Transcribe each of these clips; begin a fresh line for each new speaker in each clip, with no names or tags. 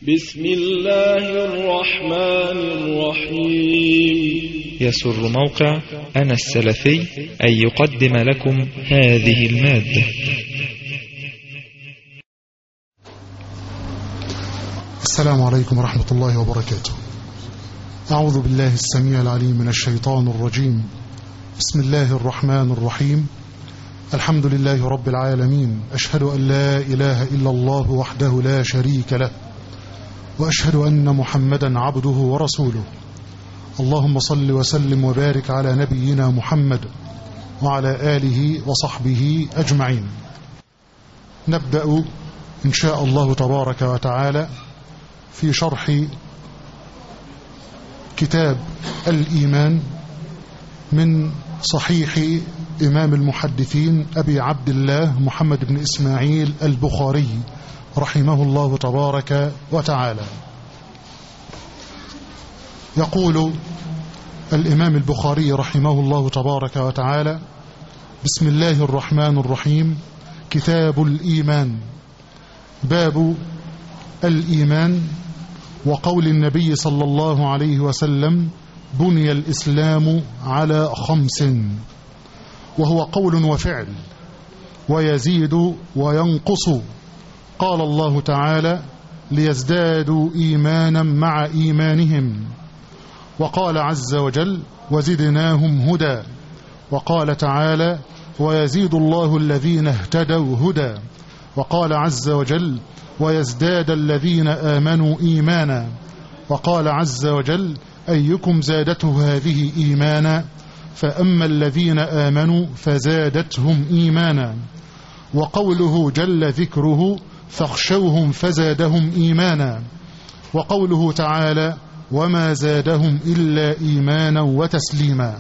بسم الله الرحمن الرحيم
يسر موقع أنا السلفي أن يقدم لكم هذه المادة
السلام عليكم ورحمة الله وبركاته أعوذ بالله السميع العليم من الشيطان الرجيم بسم الله الرحمن الرحيم الحمد لله رب العالمين أشهد أن لا إله إلا الله وحده لا شريك له وأشهد أن محمدا عبده ورسوله اللهم صل وسلم وبارك على نبينا محمد وعلى آله وصحبه أجمعين نبدأ إن شاء الله تبارك وتعالى في شرح كتاب الإيمان من صحيح إمام المحدثين أبي عبد الله محمد بن إسماعيل البخاري رحمه الله تبارك وتعالى يقول الإمام البخاري رحمه الله تبارك وتعالى بسم الله الرحمن الرحيم كتاب الإيمان باب الإيمان وقول النبي صلى الله عليه وسلم بني الإسلام على خمس وهو قول وفعل ويزيد وينقص قال الله تعالى ليزدادوا إيمانا مع إيمانهم وقال عز وجل وزدناهم هدى وقال تعالى ويزيد الله الذين اهتدوا هدى وقال عز وجل ويزداد الذين آمنوا إيمانا وقال عز وجل أيكم زادته هذه إيمانا فأما الذين آمنوا فزادتهم إيمانا وقوله جل ذكره فاخشوهم فزادهم إيمانا وقوله تعالى وما زادهم إلا إيمانا وتسليما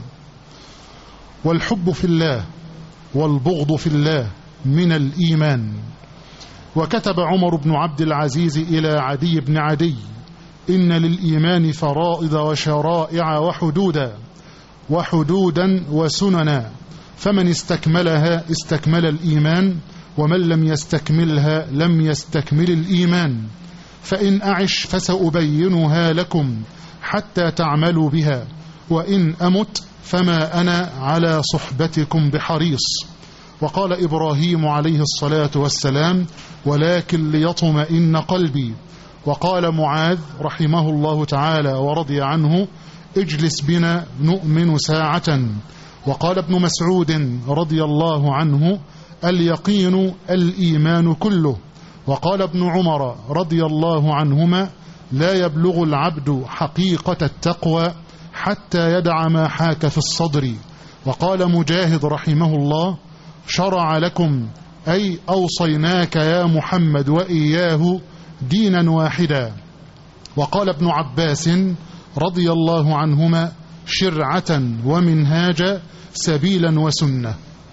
والحب في الله والبغض في الله من الإيمان وكتب عمر بن عبد العزيز إلى عدي بن عدي إن للإيمان فرائض وشرائع وحدودا وحدودا وسننا فمن استكملها استكمل الإيمان ومن لم يستكملها لم يستكمل الإيمان فإن أعش فسأبينها لكم حتى تعملوا بها وإن أمت فما أنا على صحبتكم بحريص وقال إبراهيم عليه الصلاة والسلام ولكن ليطمئن قلبي وقال معاذ رحمه الله تعالى ورضي عنه اجلس بنا نؤمن ساعة وقال ابن مسعود رضي الله عنه اليقين الإيمان كله وقال ابن عمر رضي الله عنهما لا يبلغ العبد حقيقة التقوى حتى يدع ما حاك في الصدر وقال مجاهد رحمه الله شرع لكم أي أوصيناك يا محمد وإياه دينا واحدا وقال ابن عباس رضي الله عنهما شرعة ومنهاجا سبيلا وسنة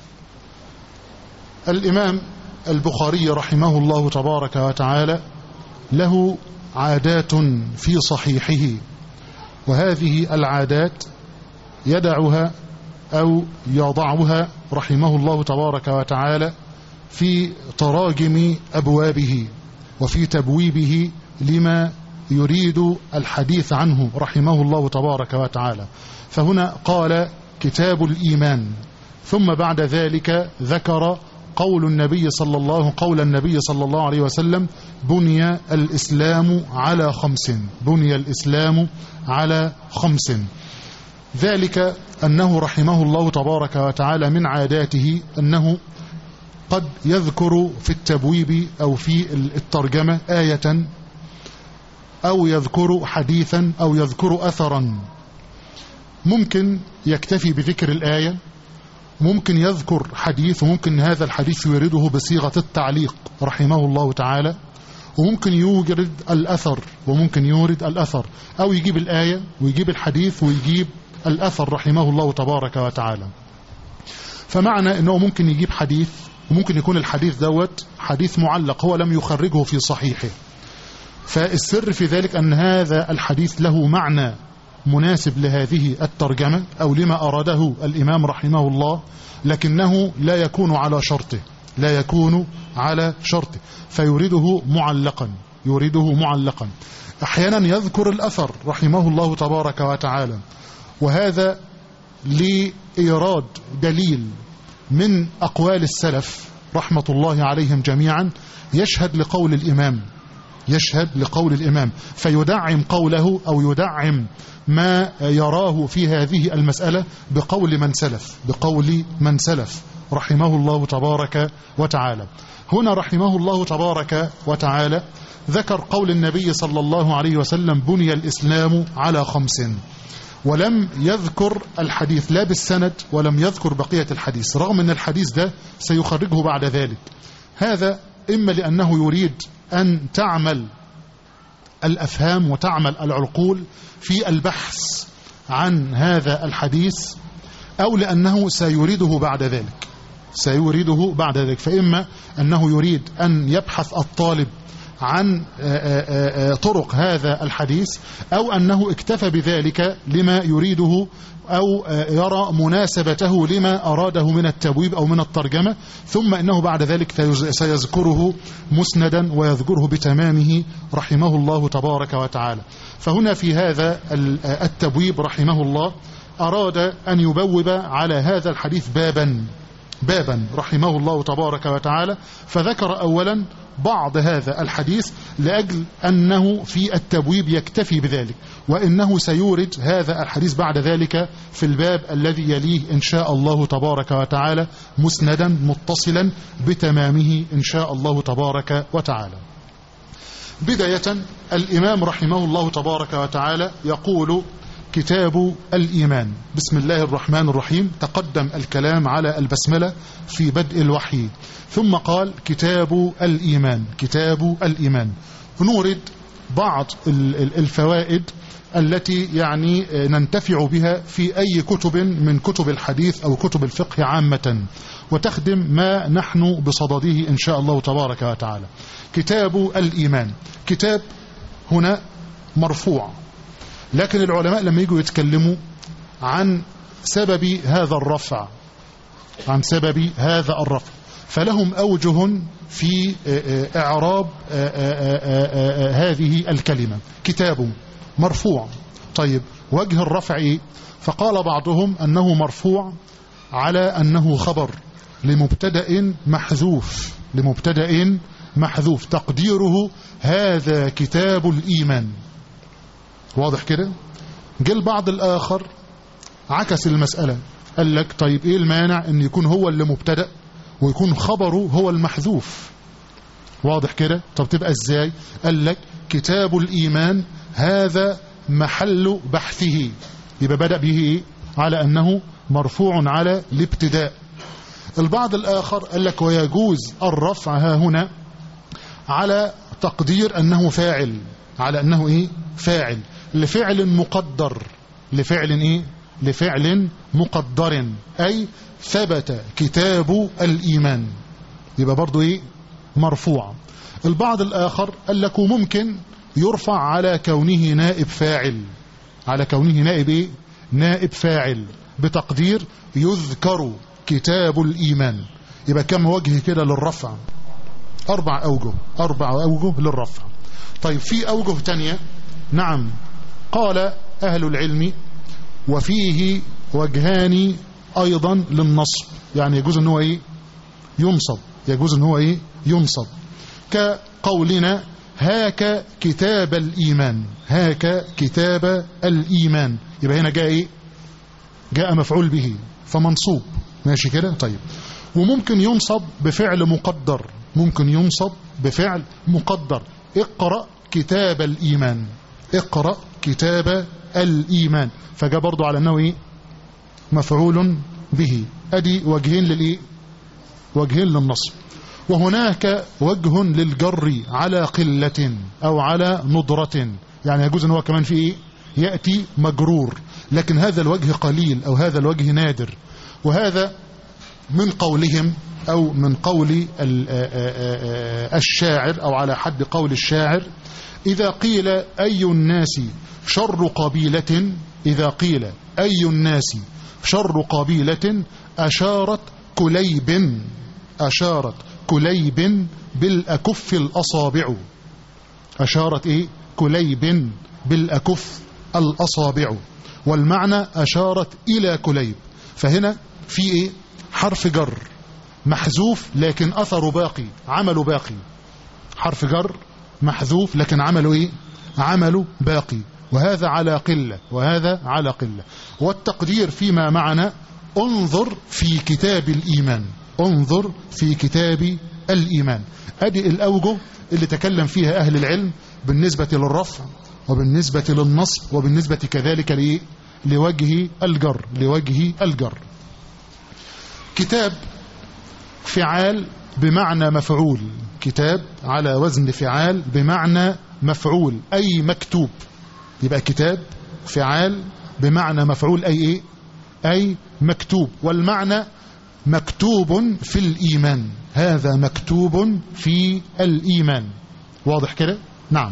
الإمام البخاري رحمه الله تبارك وتعالى له عادات في صحيحه وهذه العادات يدعها أو يضعها رحمه الله تبارك وتعالى في تراجم أبوابه وفي تبويبه لما يريد الحديث عنه رحمه الله تبارك وتعالى فهنا قال كتاب الإيمان ثم بعد ذلك ذكر قول النبي صلى الله قول النبي صلى الله عليه وسلم بني الإسلام على خمس بني الإسلام على خمس ذلك أنه رحمه الله تبارك وتعالى من عاداته أنه قد يذكر في التبويب أو في الترجمة آية أو يذكر حديثا أو يذكر أثرا ممكن يكتفي بذكر الآية ممكن يذكر حديث وممكن هذا الحديث يورده بصيغة التعليق رحمه الله تعالى وممكن يورد الأثر وممكن يورد الأثر أو يجيب الآية ويجيب الحديث ويجيب الأثر رحمه الله تبارك وتعالى فمعنى أنه ممكن يجيب حديث وممكن يكون الحديث دوت حديث معلق هو لم يخرجه في صحيحه فالسر في ذلك أن هذا الحديث له معنى مناسب لهذه الترجمة أو لما أراده الإمام رحمه الله لكنه لا يكون على شرطه لا يكون على شرطه فيريده معلقا يورده معلقا أحيانا يذكر الأثر رحمه الله تبارك وتعالى وهذا لإيراد دليل من أقوال السلف رحمة الله عليهم جميعا يشهد لقول الإمام يشهد لقول الإمام فيدعم قوله أو يدعم ما يراه في هذه المسألة بقول من سلف بقول من سلف رحمه الله تبارك وتعالى هنا رحمه الله تبارك وتعالى ذكر قول النبي صلى الله عليه وسلم بني الإسلام على خمس ولم يذكر الحديث لا بالسند ولم يذكر بقية الحديث رغم أن الحديث ده سيخرجه بعد ذلك هذا إما لأنه يريد أن تعمل الأفهام وتعمل العقول في البحث عن هذا الحديث أو لأنه سيريده بعد ذلك سيريده بعد ذلك فإما أنه يريد أن يبحث الطالب عن طرق هذا الحديث أو أنه اكتفى بذلك لما يريده أو يرى مناسبته لما أراده من التبويب أو من الترجمة ثم إنه بعد ذلك سيذكره مسندا ويذكره بتمامه رحمه الله تبارك وتعالى فهنا في هذا التبويب رحمه الله أراد أن يبوب على هذا الحديث بابا بابا رحمه الله تبارك وتعالى فذكر أولا بعض هذا الحديث لأجل أنه في التبويب يكتفي بذلك وإنه سيورد هذا الحديث بعد ذلك في الباب الذي يليه إن شاء الله تبارك وتعالى مسندا متصلا بتمامه إن شاء الله تبارك وتعالى بداية الإمام رحمه الله تبارك وتعالى يقول كتاب الإيمان بسم الله الرحمن الرحيم تقدم الكلام على البسملة في بدء الوحي ثم قال كتاب الإيمان كتاب الإيمان نورد بعض الفوائد التي يعني ننتفع بها في أي كتب من كتب الحديث أو كتب الفقه عامة وتخدم ما نحن بصدده إن شاء الله تبارك وتعالى كتاب الإيمان كتاب هنا مرفوع لكن العلماء لما يجوا يتكلموا عن سبب هذا الرفع عن سبب هذا الرفع فلهم أوجه في إعراب هذه الكلمة كتاب مرفوع طيب وجه الرفع إيه؟ فقال بعضهم أنه مرفوع على أنه خبر لمبتدأ محذوف لمبتدأ محذوف تقديره هذا كتاب الإيمان واضح كده جه البعض الآخر عكس المسألة قال لك طيب ايه المانع ان يكون هو اللي مبتدأ ويكون خبره هو المحذوف واضح كده طب تبقى ازاي قال لك كتاب الإيمان هذا محل بحثه يبقى بدأ به ايه على أنه مرفوع على الابتداء البعض الآخر قال لك ويجوز الرفع ها هنا على تقدير أنه فاعل على أنه إيه فاعل لفعل مقدر لفعل إيه لفعل مقدر أي ثبت كتاب الإيمان يبقى برضو إيه مرفوع البعض الآخر قال لك ممكن يرفع على كونه نائب فاعل على كونه نائب إيه نائب فاعل بتقدير يذكر كتاب الإيمان يبقى كم وجه كده للرفع أربع أوجه أربع أوجه للرفع طيب في أوجه تانية نعم قال أهل العلم وفيه وجهان أيضا للنصب يعني يجوز أنه إيه ينصب يجوز أنه إيه ينصب كقولنا هاك كتاب الإيمان هاك كتاب الإيمان يبقى هنا جاء إيه جاء مفعول به فمنصوب ماشي كده طيب وممكن ينصب بفعل مقدر ممكن ينصب بفعل مقدر اقرأ كتاب الإيمان اقرأ كتاب الإيمان فجاء برضو على أنه إيه مفعول به أدي وجهين للإيه وجهين للنصب وهناك وجه للجر على قلة أو على نضرة يعني يجوز أن هو كمان في إيه يأتي مجرور لكن هذا الوجه قليل أو هذا الوجه نادر وهذا من قولهم أو من قول الشاعر أو على حد قول الشاعر إذا قيل أي الناس شر قبيلة إذا قيل أي الناس شر قبيلة أشارت كليب أشارت كليب بالأكف الأصابع أشارت إيه كليب بالأكف الأصابع والمعنى أشارت إلى كليب فهنا في إيه حرف جر محذوف لكن أثره باقي عمله باقي حرف جر محذوف لكن عمله إيه عمله باقي وهذا على قلة وهذا على قلة والتقدير فيما معنا انظر في كتاب الإيمان انظر في كتاب الإيمان أدي الأوجه اللي تكلم فيها أهل العلم بالنسبة للرفع وبالنسبة للنصب وبالنسبة كذلك لإيه؟ لوجه الجر لوجه الجر كتاب فعال بمعنى مفعول كتاب على وزن فعال بمعنى مفعول أي مكتوب يبقى كتاب فعال بمعنى مفعول أي إيه أي مكتوب والمعنى مكتوب في الإيمان هذا مكتوب في الإيمان واضح كده نعم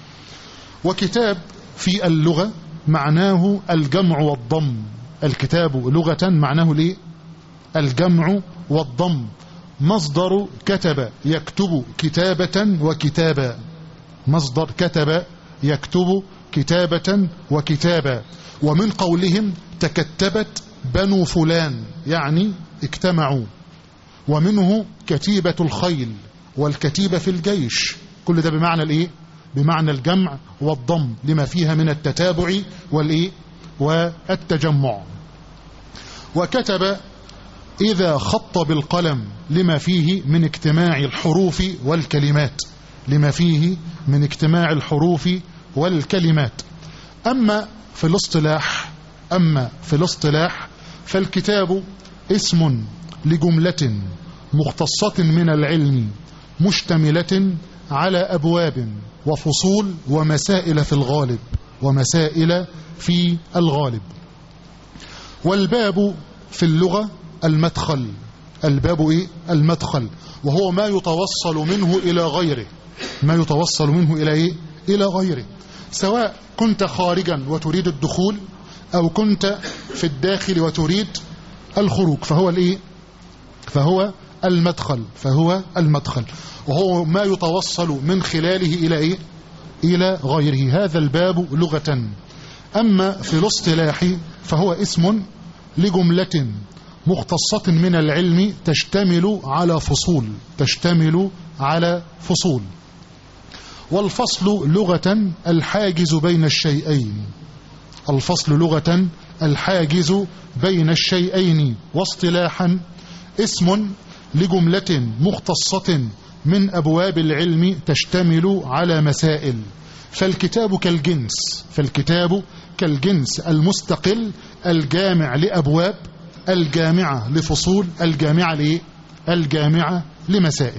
وكتاب في اللغة معناه الجمع والضم الكتاب لغة معناه ليه الجمع والضم مصدر كتب يكتب كتابة وكتابا مصدر كتب يكتب كتابة وكتابا ومن قولهم تكتبت بنو فلان يعني اجتمعوا ومنه كتيبة الخيل والكتيبة في الجيش كل ده بمعنى الايه بمعنى الجمع والضم لما فيها من التتابع والايه والتجمع وكتب إذا خط بالقلم لما فيه من اجتماع الحروف والكلمات لما فيه من اجتماع الحروف والكلمات أما في الاصطلاح أما في الاصطلاح فالكتاب اسم لجملة مختصة من العلم مشتملة على أبواب وفصول ومسائل في الغالب ومسائل في الغالب والباب في اللغة المدخل الباب إيه؟ المدخل وهو ما يتوصل منه إلى غيره ما يتوصل منه إلى إيه؟ إلى غيره سواء كنت خارجا وتريد الدخول أو كنت في الداخل وتريد الخروج فهو الإيه؟ فهو المدخل فهو المدخل وهو ما يتوصل من خلاله إلى إيه؟ إلى غيره هذا الباب لغة أما في الاصطلاح فهو اسم لجملة مختصة من العلم تشتمل على فصول تشتمل على فصول والفصل لغة الحاجز بين الشيئين الفصل لغة الحاجز بين الشيئين واصطلاحا اسم لجملة مختصة من أبواب العلم تشتمل على مسائل فالكتاب كالجنس فالكتاب كالجنس المستقل الجامع لأبواب الجامعة لفصول الجامعة لإيه؟ الجامعة لمسائل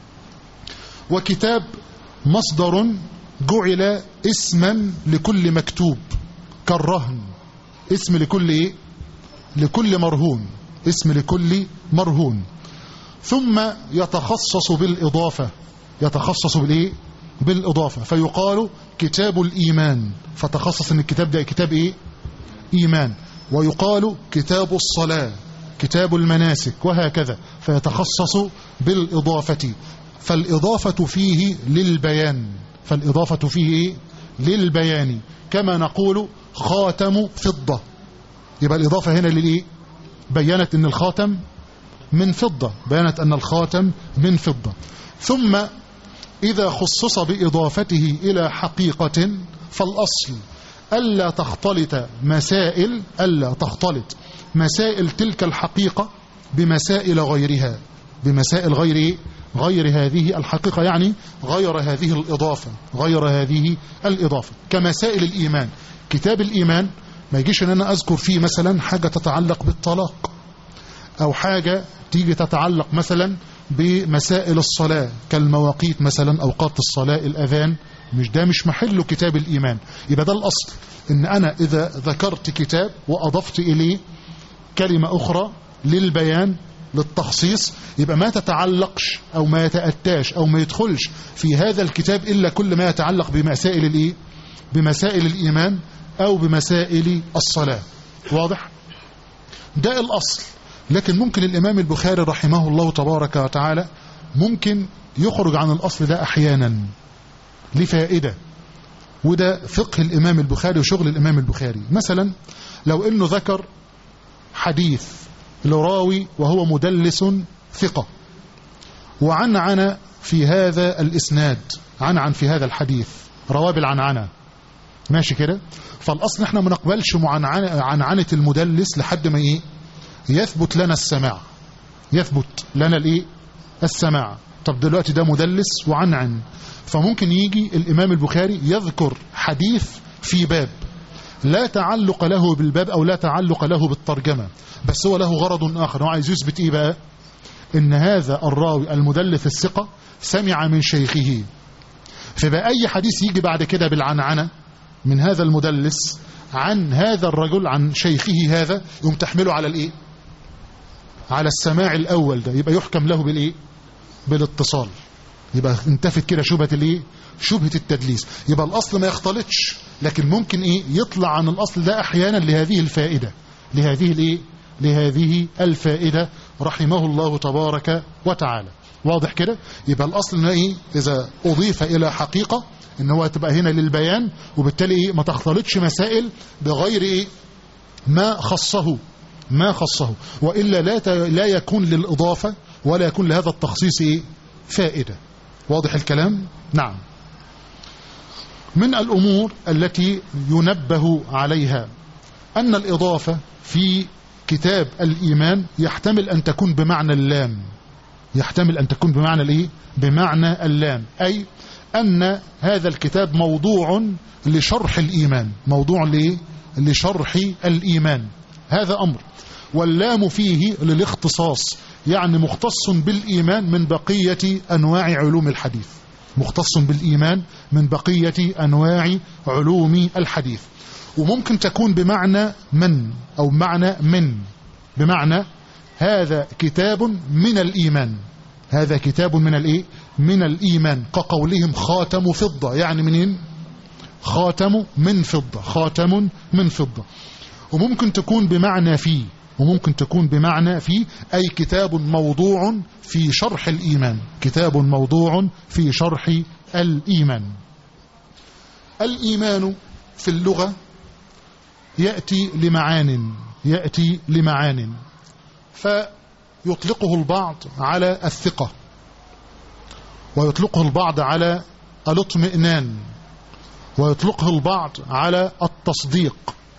وكتاب مصدر جعل اسما لكل مكتوب كالرهن اسم لكل إيه؟ لكل مرهون اسم لكل مرهون ثم يتخصص بالإضافة يتخصص بالإيه؟ بالإضافة فيقال كتاب الإيمان فتخصص ان الكتاب ده كتاب إيه؟ إيمان ويقال كتاب الصلاة كتاب المناسك وهكذا فيتخصص بالإضافة فالإضافة فيه للبيان فالإضافة فيه إيه؟ للبيان كما نقول خاتم فضة يبقى الإضافة هنا للإيه بينت أن الخاتم من فضة بينت أن الخاتم من فضة ثم إذا خصص بإضافته إلى حقيقة فالأصل ألا تختلط مسائل ألا تختلط مسائل تلك الحقيقة بمسائل غيرها بمسائل غير غير هذه الحقيقة يعني غير هذه الإضافة غير هذه الإضافة كمسائل الإيمان كتاب الإيمان ما يجيش أن أنا أذكر فيه مثلا حاجة تتعلق بالطلاق أو حاجة تيجي تتعلق مثلا بمسائل الصلاة كالمواقيت مثلا أوقات الصلاة الأذان مش ده مش محل كتاب الإيمان يبقى ده الأصل إن أنا إذا ذكرت كتاب وأضفت إليه كلمة أخرى للبيان للتخصيص يبقى ما تتعلقش أو ما يتأتاش أو ما يدخلش في هذا الكتاب إلا كل ما يتعلق بمسائل الإيه بمسائل الإيمان أو بمسائل الصلاة واضح ده الأصل لكن ممكن الإمام البخاري رحمه الله تبارك وتعالى ممكن يخرج عن الأصل ده أحيانا لفائدة وده فقه الإمام البخاري وشغل الإمام البخاري مثلا لو إنه ذكر حديث لراوي وهو مدلس ثقة وعن عن في هذا الإسناد عن عن في هذا الحديث رواه بالعنعنة ماشي كده فالأصل احنا ما نقبلش معنعنة عنعنة المدلس لحد ما ايه يثبت لنا السماع يثبت لنا الايه السماع طب دلوقتي ده مدلس وعنعن فممكن يجي الإمام البخاري يذكر حديث في باب لا تعلق له بالباب أو لا تعلق له بالترجمة بس هو له غرض آخر هو عايز يثبت إيه بقى إن هذا الراوي المدلس الثقة سمع من شيخه فبقى أي حديث يجي بعد كده بالعنعنة من هذا المدلس عن هذا الرجل عن شيخه هذا يقوم تحمله على الإيه على السماع الأول ده يبقى يحكم له بالإيه بالاتصال يبقى انتفت كده شبهة الايه شبهة التدليس يبقى الأصل ما يختلطش لكن ممكن ايه يطلع عن الأصل ده أحيانا لهذه الفائدة لهذه الايه لهذه الفائدة رحمه الله تبارك وتعالى واضح كده يبقى الأصل انه ايه إذا أضيف إلى حقيقة ان هو تبقى هنا للبيان وبالتالي ايه ما تختلطش مسائل بغير ايه ما خصه ما خصه وإلا لا ت... لا يكون للإضافة ولا يكون لهذا التخصيص ايه فائدة واضح الكلام نعم من الأمور التي ينبه عليها أن الإضافة في كتاب الإيمان يحتمل أن تكون بمعنى اللام يحتمل أن تكون بمعنى الإيه؟ بمعنى اللام أي أن هذا الكتاب موضوع لشرح الإيمان موضوع لإيه؟ لشرح الإيمان هذا أمر واللام فيه للاختصاص يعني مختص بالإيمان من بقية أنواع علوم الحديث مختص بالإيمان من بقية أنواع علوم الحديث وممكن تكون بمعنى من أو معنى من بمعنى هذا كتاب من الإيمان هذا كتاب من الإيه؟ من الإيمان كقولهم خاتم فضة يعني منين خاتم من فضة خاتم من فضة وممكن تكون بمعنى فيه وممكن تكون بمعنى في أي كتاب موضوع في شرح الإيمان كتاب موضوع في شرح الإيمان الإيمان في اللغة يأتي لمعان يأتي لمعان فيطلقه البعض على الثقة ويطلقه البعض على الاطمئنان ويطلقه البعض على التصديق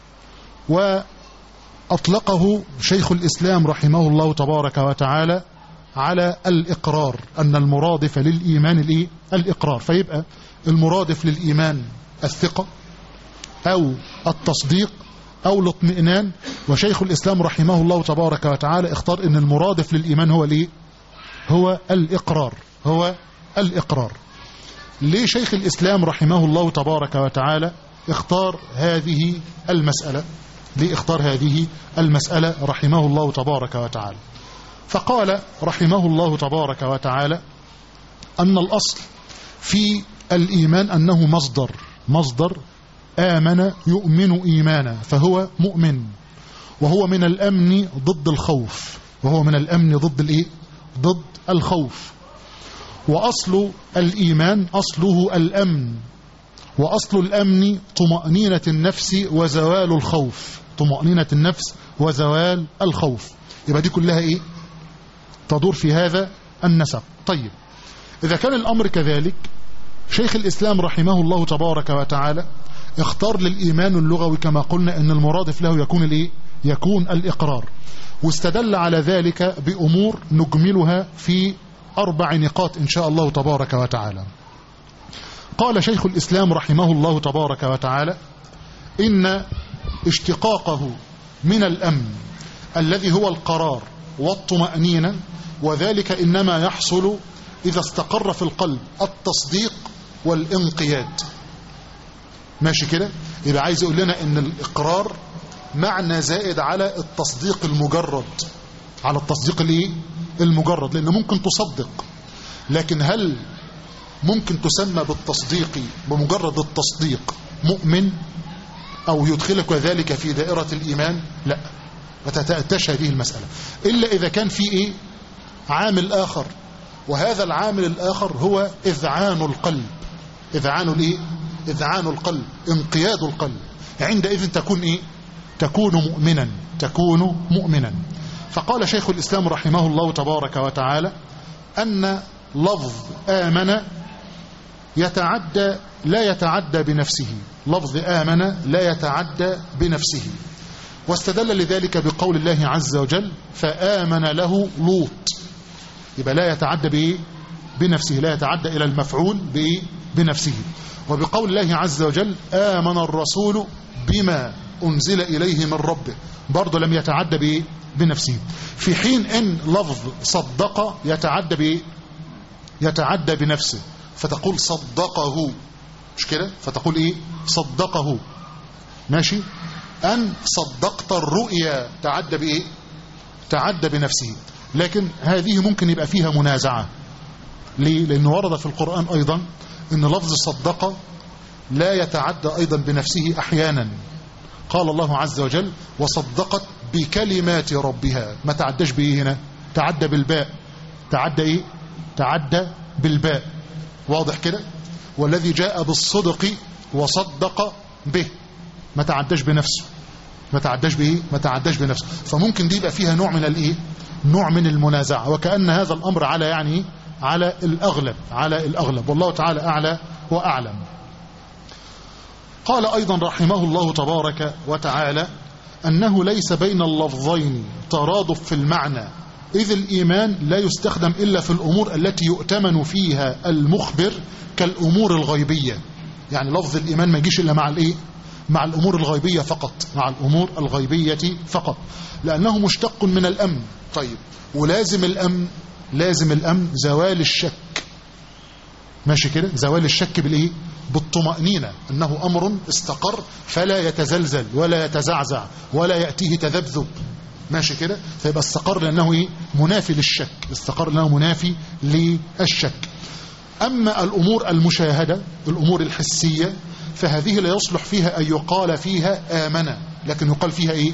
و أطلقه شيخ الإسلام رحمه الله تبارك وتعالى على الإقرار أن المرادف للإيمان الإيه؟ الإقرار فيبقى المرادف للإيمان الثقة أو التصديق أو الاطمئنان وشيخ الإسلام رحمه الله تبارك وتعالى اختار أن المرادف للإيمان هو الإيه؟ هو الإقرار هو الإقرار ليه شيخ الإسلام رحمه الله تبارك وتعالى اختار هذه المسألة لاختار هذه المسألة رحمه الله تبارك وتعالى فقال رحمه الله تبارك وتعالى أن الأصل في الإيمان أنه مصدر مصدر آمن يؤمن إيمانا فهو مؤمن وهو من الأمن ضد الخوف وهو من الأمن ضد الإيه؟ ضد الخوف وأصل الإيمان أصله الأمن وأصل الأمن طمأنينة النفس وزوال الخوف طمأنينة النفس وزوال الخوف يبقى دي كلها إيه تدور في هذا النسق طيب إذا كان الأمر كذلك شيخ الإسلام رحمه الله تبارك وتعالى اختار للإيمان اللغوي كما قلنا أن المرادف له يكون الإيه يكون الإقرار واستدل على ذلك بأمور نجملها في أربع نقاط إن شاء الله تبارك وتعالى قال شيخ الإسلام رحمه الله تبارك وتعالى إن اشتقاقه من الأمن الذي هو القرار والطمأنينة وذلك إنما يحصل إذا استقر في القلب التصديق والانقياد ماشي كده يبقى عايز يقول لنا ان الإقرار معنى زائد على التصديق المجرد على التصديق الايه المجرد لأنه ممكن تصدق لكن هل ممكن تسمى بالتصديق بمجرد التصديق مؤمن أو يدخلك ذلك في دائرة الإيمان لا ما تتأتش هذه المسألة إلا إذا كان في إيه عامل آخر وهذا العامل الآخر هو إذعان القلب إذعان الإيه إذعان القلب انقياد القلب عندئذ تكون إيه تكون مؤمنا تكون مؤمنا فقال شيخ الإسلام رحمه الله تبارك وتعالى أن لفظ آمن يتعدى لا يتعدى بنفسه لفظ آمن لا يتعدى بنفسه واستدل لذلك بقول الله عز وجل فآمن له لوط يبقى لا يتعدى بإيه بنفسه لا يتعدى إلى المفعول بإيه بنفسه وبقول الله عز وجل آمن الرسول بما أنزل إليه من ربه برضه لم يتعدى بإيه بنفسه في حين أن لفظ صدق يتعدى بإيه يتعدى بنفسه فتقول صدقه مش كده فتقول إيه صدقه ماشي أن صدقت الرؤيا تعدى بإيه تعدى بنفسه لكن هذه ممكن يبقى فيها منازعة ليه لأنه ورد في القرآن أيضا أن لفظ صدق لا يتعدى أيضا بنفسه أحيانا قال الله عز وجل وصدقت بكلمات ربها ما تعداش بإيه هنا تعدى بالباء تعدى إيه تعدى بالباء واضح كده والذي جاء بالصدق وصدق به ما تعداش بنفسه ما تعداش بايه ما تعداش بنفسه فممكن دي يبقى فيها نوع من الايه نوع من المنازعه وكأن هذا الامر على يعني على الاغلب على الاغلب والله تعالى اعلى واعلم قال ايضا رحمه الله تبارك وتعالى انه ليس بين اللفظين ترادف في المعنى إذ الإيمان لا يستخدم إلا في الأمور التي يؤتمن فيها المخبر كالأمور الغيبية يعني لفظ الإيمان ما يجيش إلا مع الإيه مع الأمور الغيبية فقط مع الأمور الغيبية فقط لأنه مشتق من الأمن طيب ولازم الأمن لازم الأمن زوال الشك ماشي كده زوال الشك بالإيه بالطمأنينة أنه أمر استقر فلا يتزلزل ولا يتزعزع ولا يأتيه تذبذب ماشي كده فيبقى استقر لأنه إيه منافي للشك استقر لأنه منافي للشك أما الأمور المشاهدة الأمور الحسية فهذه لا يصلح فيها أن يقال فيها آمن لكن يقال فيها إيه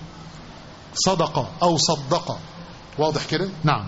صدق أو صدق واضح كده نعم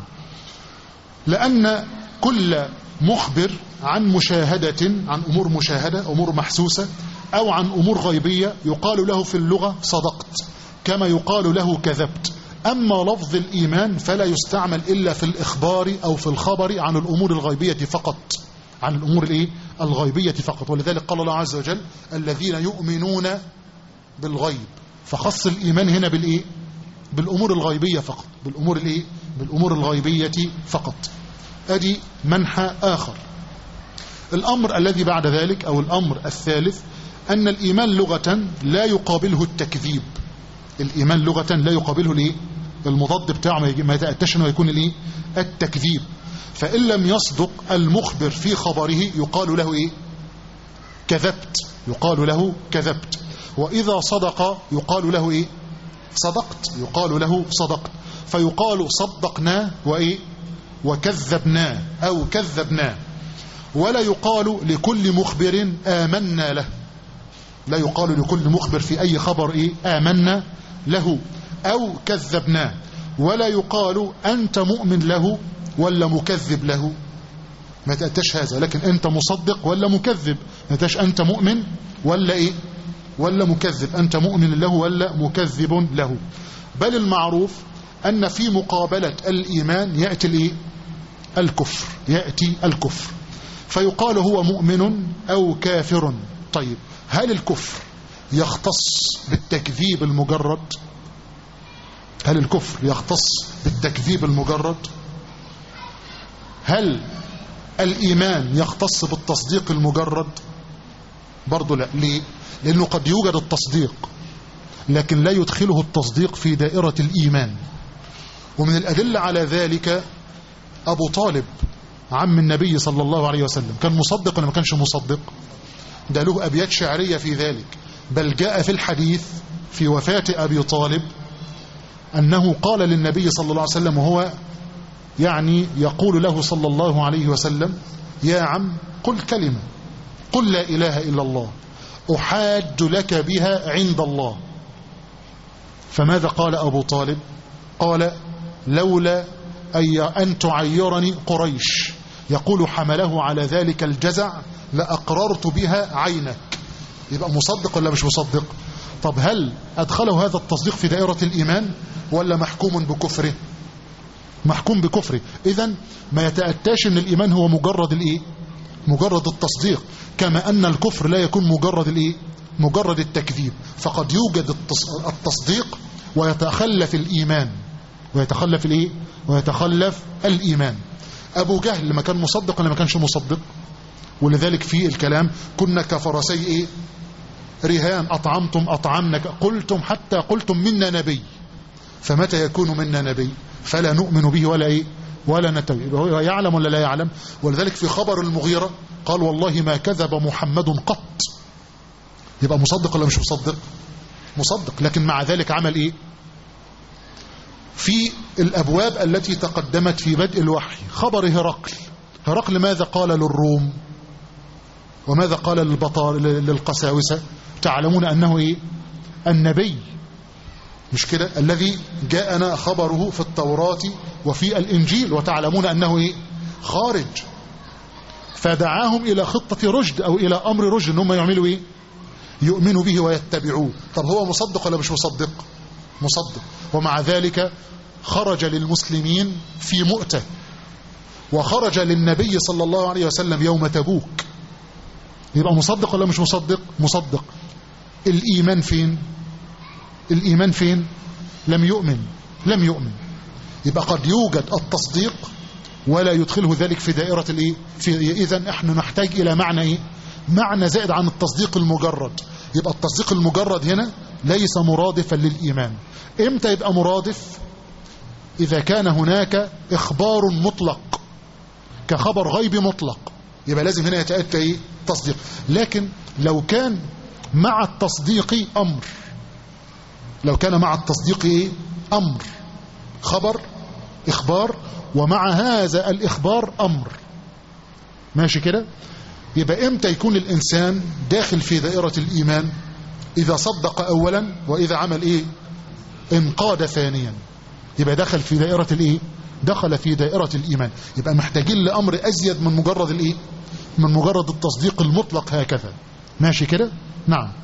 لأن كل مخبر عن مشاهدة عن أمور مشاهدة أمور محسوسة أو عن أمور غيبية يقال له في اللغة صدقت كما يقال له كذبت أما لفظ الإيمان فلا يستعمل إلا في الإخبار أو في الخبر عن الأمور الغيبية فقط عن الأمور الإيه؟ الغيبية فقط ولذلك قال الله عز وجل الذين يؤمنون بالغيب فخص الإيمان هنا بالإيه؟ بالأمور الغيبية فقط بالأمور الإيه؟ بالأمور الغيبية فقط أدي منحى آخر الأمر الذي بعد ذلك أو الأمر الثالث أن الإيمان لغة لا يقابله التكذيب الإيمان لغة لا يقابله الإيه؟ المضاد بتاعه ما يتأتش أنه يكون الإيه؟ التكذيب فإن لم يصدق المخبر في خبره يقال له إيه كذبت يقال له كذبت وإذا صدق يقال له إيه صدقت يقال له صدقت فيقال صدقناه وإيه وكذبناه أو كذبناه ولا يقال لكل مخبر آمنا له لا يقال لكل مخبر في أي خبر إيه آمنا له أو كذبناه ولا يقال أنت مؤمن له ولا مكذب له ما تأتش هذا لكن أنت مصدق ولا مكذب ما تأتش أنت مؤمن ولا إيه ولا مكذب أنت مؤمن له ولا مكذب له بل المعروف أن في مقابلة الإيمان يأتي الإيه الكفر يأتي الكفر فيقال هو مؤمن أو كافر طيب هل الكفر يختص بالتكذيب المجرد هل الكفر يختص بالتكذيب المجرد هل الإيمان يختص بالتصديق المجرد برضو لا ليه لأنه قد يوجد التصديق لكن لا يدخله التصديق في دائرة الإيمان ومن الأدلة على ذلك أبو طالب عم النبي صلى الله عليه وسلم كان مصدق ولا ما كانش مصدق ده له أبيات شعرية في ذلك بل جاء في الحديث في وفاة أبي طالب أنه قال للنبي صلى الله عليه وسلم وهو يعني يقول له صلى الله عليه وسلم يا عم قل كلمة قل لا إله إلا الله أحاج لك بها عند الله فماذا قال أبو طالب قال لولا أي أن تعيرني قريش يقول حمله على ذلك الجزع لأقررت بها عينك يبقى مصدق ولا مش مصدق طب هل أدخله هذا التصديق في دائرة الإيمان ولا محكوم بكفره محكوم بكفره إذا ما يتأتاش أن الإيمان هو مجرد الإيه مجرد التصديق كما أن الكفر لا يكون مجرد الإيه مجرد التكذيب فقد يوجد التصديق ويتخلف الإيمان ويتخلف الإيه ويتخلف الإيمان أبو جهل لما كان مصدق ولا ما كانش مصدق ولذلك في الكلام كنا كفرسي إيه رهان أطعمتم أطعمنا قلتم حتى قلتم منا نبي فمتى يكون منا نبي فلا نؤمن به ولا إيه ولا نتبع هو يعلم ولا لا يعلم ولذلك في خبر المغيرة قال والله ما كذب محمد قط يبقى مصدق ولا مش مصدق مصدق لكن مع ذلك عمل ايه في الابواب التي تقدمت في بدء الوحي خبر هرقل هرقل ماذا قال للروم وماذا قال للبطار للقساوسة تعلمون انه ايه النبي مش كده الذي جاءنا خبره في التوراة وفي الانجيل وتعلمون انه ايه خارج فدعاهم الى خطة رشد او الى امر رشد ان هم يعملوا ايه يؤمنوا به ويتبعوه طب هو مصدق ولا مش مصدق مصدق ومع ذلك خرج للمسلمين في مؤتة وخرج للنبي صلى الله عليه وسلم يوم تبوك يبقى مصدق ولا مش مصدق مصدق الإيمان فين الإيمان فين لم يؤمن لم يؤمن يبقى قد يوجد التصديق ولا يدخله ذلك في دائرة الايه في اذا احنا نحتاج الى معنى ايه معنى زائد عن التصديق المجرد يبقى التصديق المجرد هنا ليس مرادفا للإيمان امتى يبقى مرادف إذا كان هناك إخبار مطلق كخبر غيب مطلق يبقى لازم هنا يتأتى إيه؟ تصديق لكن لو كان مع التصديق أمر لو كان مع التصديق إيه؟ أمر خبر إخبار ومع هذا الإخبار أمر ماشي كده يبقى امتى يكون الإنسان داخل في دائرة الإيمان إذا صدق أولا وإذا عمل إيه انقاد ثانيا يبقى دخل في دائرة الإيه دخل في دائرة الإيمان يبقى محتاجين لأمر أزيد من مجرد الإيه من مجرد التصديق المطلق هكذا ماشي كده نعم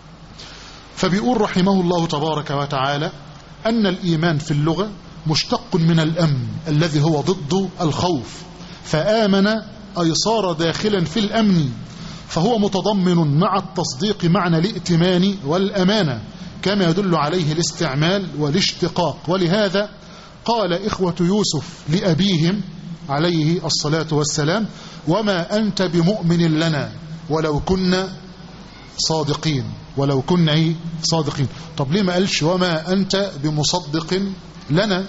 فبيقول رحمه الله تبارك وتعالى أن الإيمان في اللغة مشتق من الأمن الذي هو ضد الخوف فآمن أي صار داخلا في الأمن فهو متضمن مع التصديق معنى الائتمان والأمانة كما يدل عليه الاستعمال والاشتقاق ولهذا قال إخوة يوسف لأبيهم عليه الصلاة والسلام وما أنت بمؤمن لنا ولو كنا صادقين ولو كنا ايه صادقين طب ليه ما قالش وما أنت بمصدق لنا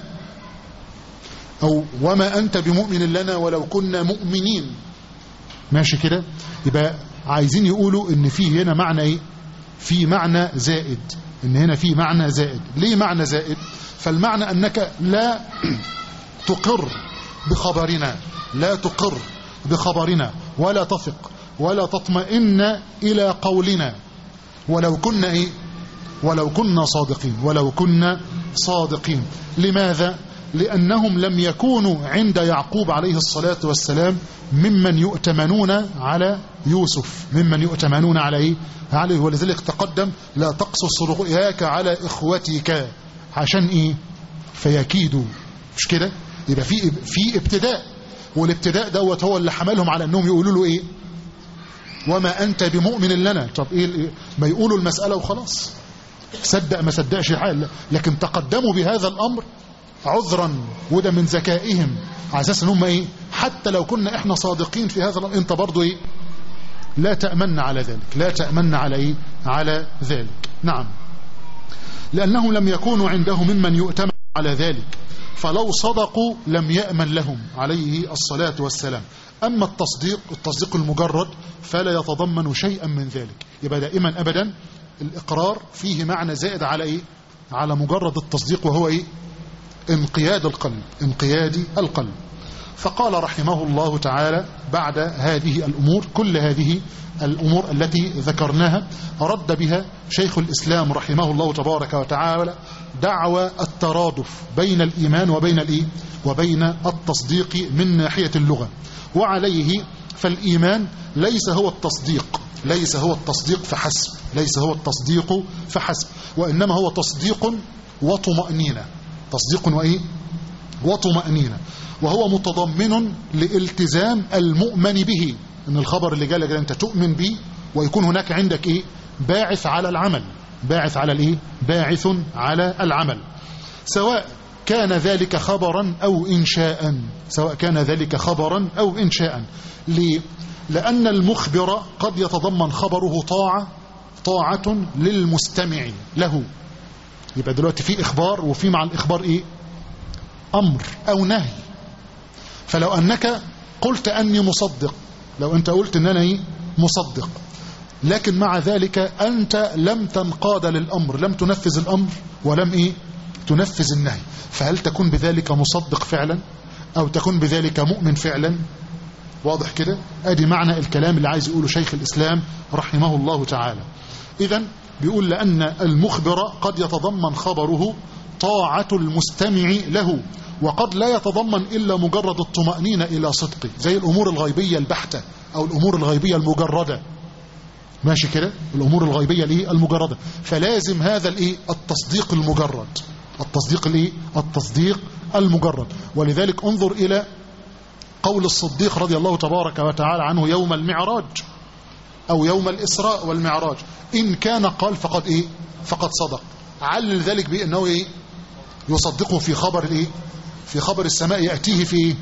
أو وما أنت بمؤمن لنا ولو كنا مؤمنين ماشي كده يبقى عايزين يقولوا ان في هنا معنى ايه في معنى زائد ان هنا في معنى زائد ليه معنى زائد فالمعنى انك لا تقر بخبرنا لا تقر بخبرنا ولا تثق ولا تطمئن الى قولنا ولو كنا ايه ولو كنا صادقين ولو كنا صادقين لماذا لأنهم لم يكونوا عند يعقوب عليه الصلاة والسلام ممن يؤتمنون على يوسف ممن يؤتمنون على إيه؟ عليه ولذلك تقدم لا تقصص رؤياك على إخوتك عشان إيه فيكيدوا مش كده يبقى في في ابتداء والابتداء دوت هو اللي حملهم على أنهم يقولوا له إيه وما أنت بمؤمن لنا طب إيه ما يقولوا المسألة وخلاص صدق ما صدقش حال لكن تقدموا بهذا الأمر عذرا وده من ذكائهم على اساس ان هم ايه حتى لو كنا احنا صادقين في هذا الامر انت برضو ايه لا تأمن على ذلك لا تأمن على ايه على ذلك نعم لأنهم لم يكونوا عنده ممن يؤتمن على ذلك فلو صدقوا لم يأمن لهم عليه الصلاة والسلام أما التصديق التصديق المجرد فلا يتضمن شيئا من ذلك يبقى دائما أبدا الإقرار فيه معنى زائد على إيه على مجرد التصديق وهو إيه انقياد القلب انقياد القلب فقال رحمه الله تعالى بعد هذه الأمور كل هذه الأمور التي ذكرناها رد بها شيخ الإسلام رحمه الله تبارك وتعالى دعوى الترادف بين الإيمان وبين الإيه وبين التصديق من ناحية اللغة وعليه فالإيمان ليس هو التصديق ليس هو التصديق فحسب ليس هو التصديق فحسب وإنما هو تصديق وطمأنينة تصديق وإيه وطمأنينة وهو متضمن لالتزام المؤمن به ان الخبر اللي جالك انت تؤمن به ويكون هناك عندك ايه باعث على العمل باعث على الايه باعث على العمل سواء كان ذلك خبرا او انشاء سواء كان ذلك خبرا او انشاء ليه لان المخبر قد يتضمن خبره طاعه طاعه للمستمع له يبقى دلوقتي في اخبار وفي مع الاخبار ايه امر او نهي فلو انك قلت اني مصدق لو انت قلت ان انا ايه مصدق لكن مع ذلك انت لم تنقاد للامر لم تنفذ الامر ولم ايه تنفذ النهي فهل تكون بذلك مصدق فعلا او تكون بذلك مؤمن فعلا واضح كده ادي معنى الكلام اللي عايز يقوله شيخ الاسلام رحمه الله تعالى اذا بيقول لان المخبر قد يتضمن خبره طاعة المستمع له وقد لا يتضمن إلا مجرد الطمأنينة إلى صدقه زي الأمور الغيبية البحتة أو الأمور الغيبية المجردة ماشي كده الأمور الغيبية الايه المجردة فلازم هذا الايه التصديق المجرد التصديق الايه التصديق المجرد ولذلك انظر إلى قول الصديق رضي الله تبارك وتعالى عنه يوم المعراج أو يوم الإسراء والمعراج إن كان قال فقد إيه فقد صدق علل ذلك بأنه إيه يصدقه في خبر الإيه في خبر السماء يأتيه في إيه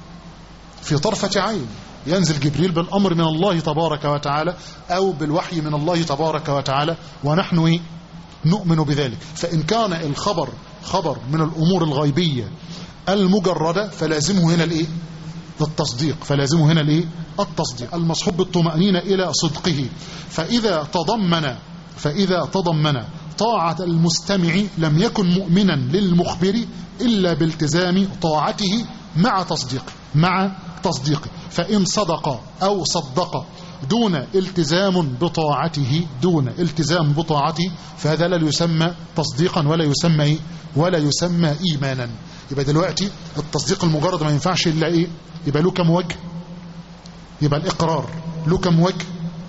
في طرفة عين ينزل جبريل بالأمر من الله تبارك وتعالى أو بالوحي من الله تبارك وتعالى ونحن إيه نؤمن بذلك فإن كان الخبر خبر من الأمور الغيبية المجردة فلازمه هنا الإيه التصديق فلازمه هنا الايه التصديق المصحوب بالطمأنينة إلى صدقه فإذا تضمن فإذا تضمن طاعة المستمع لم يكن مؤمنا للمخبر إلا بالتزام طاعته مع تصديقه مع تصديقه فإن صدق أو صدق دون التزام بطاعته دون التزام بطاعته فهذا لا يسمى تصديقا ولا يسمى إيه؟ ولا يسمى إيمانا يبقى دلوقتي التصديق المجرد ما ينفعش إلا إيه يبقى له كم وجه يبقى الإقرار له كم وجه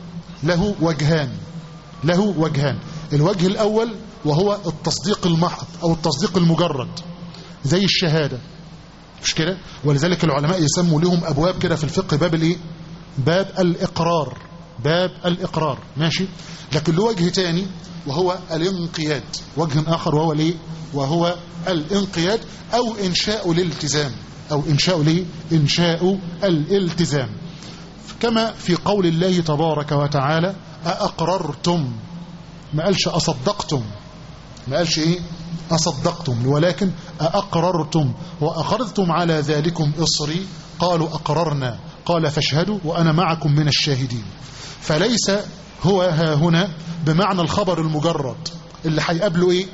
له وجهان له وجهان الوجه الأول وهو التصديق المحض أو التصديق المجرد زي الشهادة مش كده ولذلك العلماء يسموا لهم أبواب كده في الفقه باب الإيه باب الإقرار باب الإقرار ماشي لكن له وجه تاني وهو الانقياد وجه آخر وهو ليه وهو الانقياد أو إنشاء الالتزام أو إنشاء ليه إنشاء الالتزام كما في قول الله تبارك وتعالى أأقررتم ما قالش أصدقتم ما قالش إيه أصدقتم ولكن أأقررتم وأخذتم على ذلكم إصري قالوا أقررنا قال فاشهدوا وأنا معكم من الشاهدين فليس هو ها هنا بمعنى الخبر المجرد اللي هيقابله إيه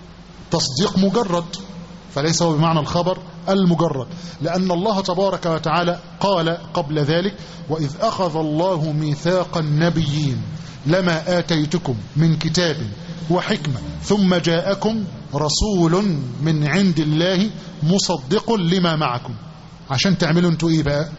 تصديق مجرد فليس هو بمعنى الخبر المجرد لأن الله تبارك وتعالى قال قبل ذلك وإذ أخذ الله ميثاق النبيين لما آتيتكم من كتاب وحكمة ثم جاءكم رسول من عند الله مصدق لما معكم عشان تعملوا انتوا ايه بقى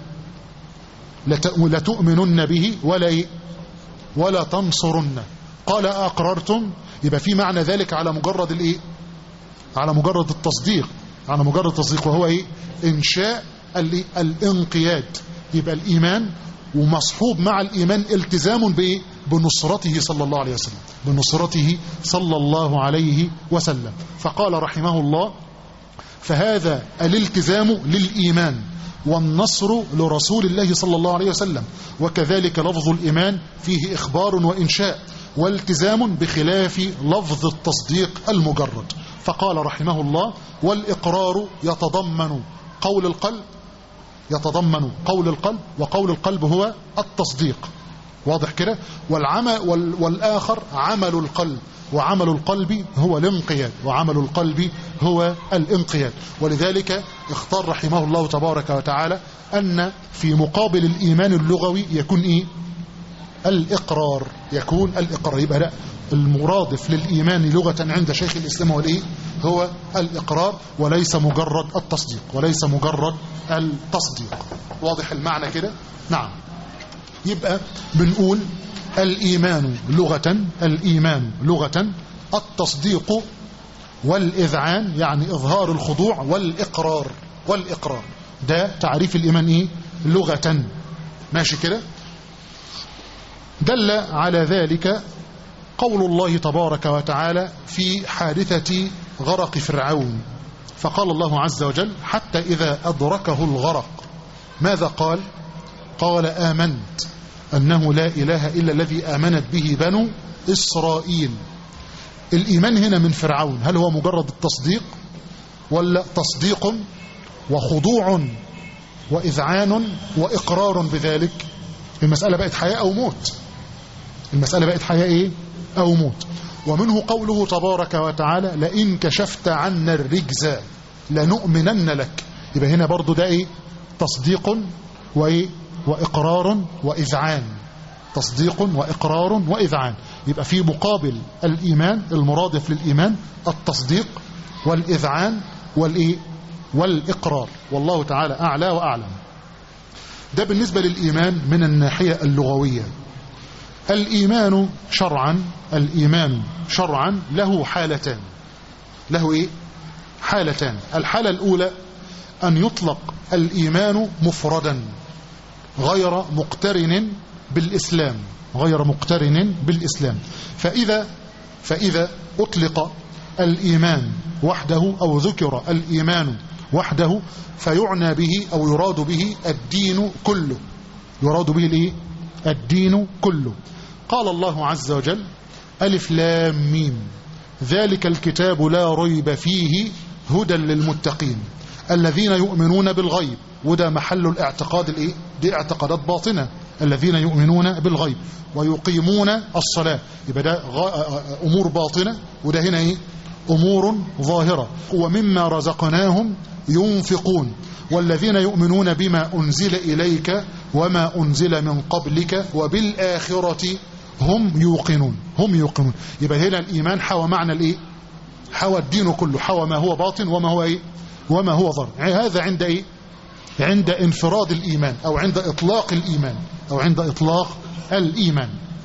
لتؤمنن به ولا ايه ولا تنصرن قال أقررتم يبقى في معنى ذلك على مجرد الايه على مجرد التصديق على مجرد التصديق وهو ايه انشاء الانقياد يبقى الايمان ومصحوب مع الايمان التزام بايه بنصرته صلى الله عليه وسلم بنصرته صلى الله عليه وسلم فقال رحمه الله فهذا الالتزام للإيمان والنصر لرسول الله صلى الله عليه وسلم وكذلك لفظ الإيمان فيه إخبار وإنشاء والتزام بخلاف لفظ التصديق المجرد فقال رحمه الله والإقرار يتضمن قول القلب يتضمن قول القلب وقول القلب هو التصديق واضح كده والعمل وال والآخر عمل القلب وعمل القلب هو الانقياد وعمل القلب هو الانقياد ولذلك اختار رحمه الله تبارك وتعالى أن في مقابل الإيمان اللغوي يكون إيه الإقرار يكون الإقرار يبقى لا المرادف للإيمان لغة عند شيخ الإسلام هو الإيه هو الإقرار وليس مجرد التصديق وليس مجرد التصديق واضح المعنى كده نعم يبقى بنقول الإيمان لغة الإيمان لغة التصديق والإذعان يعني إظهار الخضوع والإقرار والإقرار ده تعريف الإيمان إيه لغة ماشي كده دل على ذلك قول الله تبارك وتعالى في حادثة غرق فرعون فقال الله عز وجل حتى إذا أدركه الغرق ماذا قال قال آمنت أنه لا إله إلا الذي آمنت به بنو إسرائيل الإيمان هنا من فرعون هل هو مجرد التصديق ولا تصديق وخضوع وإذعان وإقرار بذلك المسألة بقت حياة أو موت المسألة بقت حياة إيه أو موت ومنه قوله تبارك وتعالى لئن كشفت عنا الرجز لنؤمنن لك يبقى هنا برضو ده إيه تصديق وإيه وإقرار وإذعان تصديق وإقرار وإذعان يبقى في مقابل الإيمان المرادف للإيمان التصديق والإذعان والإيه والإقرار والله تعالى أعلى وأعلم ده بالنسبة للإيمان من الناحية اللغوية الإيمان شرعا الإيمان شرعا له حالتان له إيه حالتان الحالة الأولى أن يطلق الإيمان مفردا غير مقترن بالإسلام غير مقترن بالإسلام فإذا فإذا أطلق الإيمان وحده أو ذكر الإيمان وحده فيعنى به أو يراد به الدين كله يراد به الإيه؟ الدين كله قال الله عز وجل ألف لام ميم ذلك الكتاب لا ريب فيه هدى للمتقين الذين يؤمنون بالغيب وده محل الاعتقاد الايه دي اعتقادات باطنة الذين يؤمنون بالغيب ويقيمون الصلاة يبقى ده أمور باطنة وده هنا ايه أمور ظاهرة ومما رزقناهم ينفقون والذين يؤمنون بما أنزل إليك وما أنزل من قبلك وبالآخرة هم يوقنون هم يوقنون يبقى هنا الإيمان حوى معنى الإيه حوى الدين كله حوى ما هو باطن وما هو إيه وما هو ظاهر هذا عند إيه عند انفراد الإيمان أو عند إطلاق الإيمان أو عند إطلاق الإيمان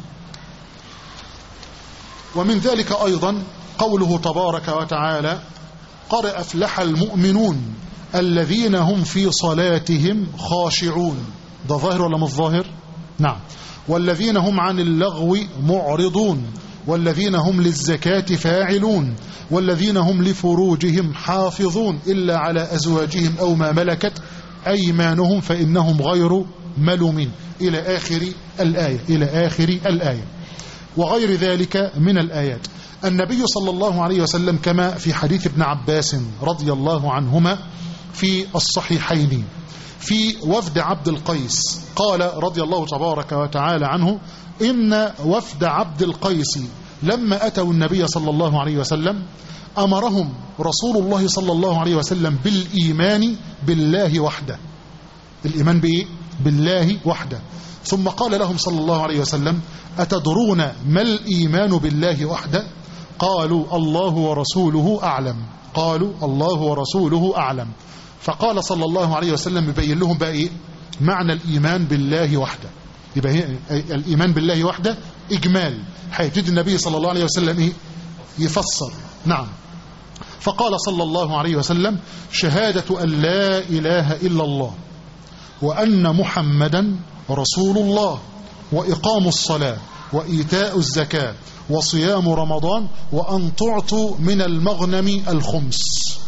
ومن ذلك أيضا قوله تبارك وتعالى قد أفلح المؤمنون الذين هم في صلاتهم خاشعون ده ظاهر ولا مش ظاهر نعم والذين هم عن اللغو معرضون والذين هم للزكاة فاعلون والذين هم لفروجهم حافظون إلا على أزواجهم أو ما ملكت أيمانهم فإنهم غير ملومين إلى آخر الآية إلى آخر الآية وغير ذلك من الآيات النبي صلى الله عليه وسلم كما في حديث ابن عباس رضي الله عنهما في الصحيحين في وفد عبد القيس قال رضي الله تبارك وتعالى عنه إن وفد عبد القيس لما أتوا النبي صلى الله عليه وسلم أمرهم رسول الله صلى الله عليه وسلم بالإيمان بالله وحده الإيمان بإيه؟ بالله وحده ثم قال لهم صلى الله عليه وسلم أتدرون ما الإيمان بالله وحده قالوا الله ورسوله أعلم قالوا الله ورسوله أعلم فقال صلى الله عليه وسلم يبين لهم بقى إيه معنى الإيمان بالله وحده يبقى الإيمان بالله وحده إجمال هيبتدي النبي صلى الله عليه وسلم إيه يفسر نعم فقال صلى الله عليه وسلم شهادة أن لا إله إلا الله وأن محمدا رسول الله وإقام الصلاة وإيتاء الزكاة وصيام رمضان وأن تعطوا من المغنم الخمس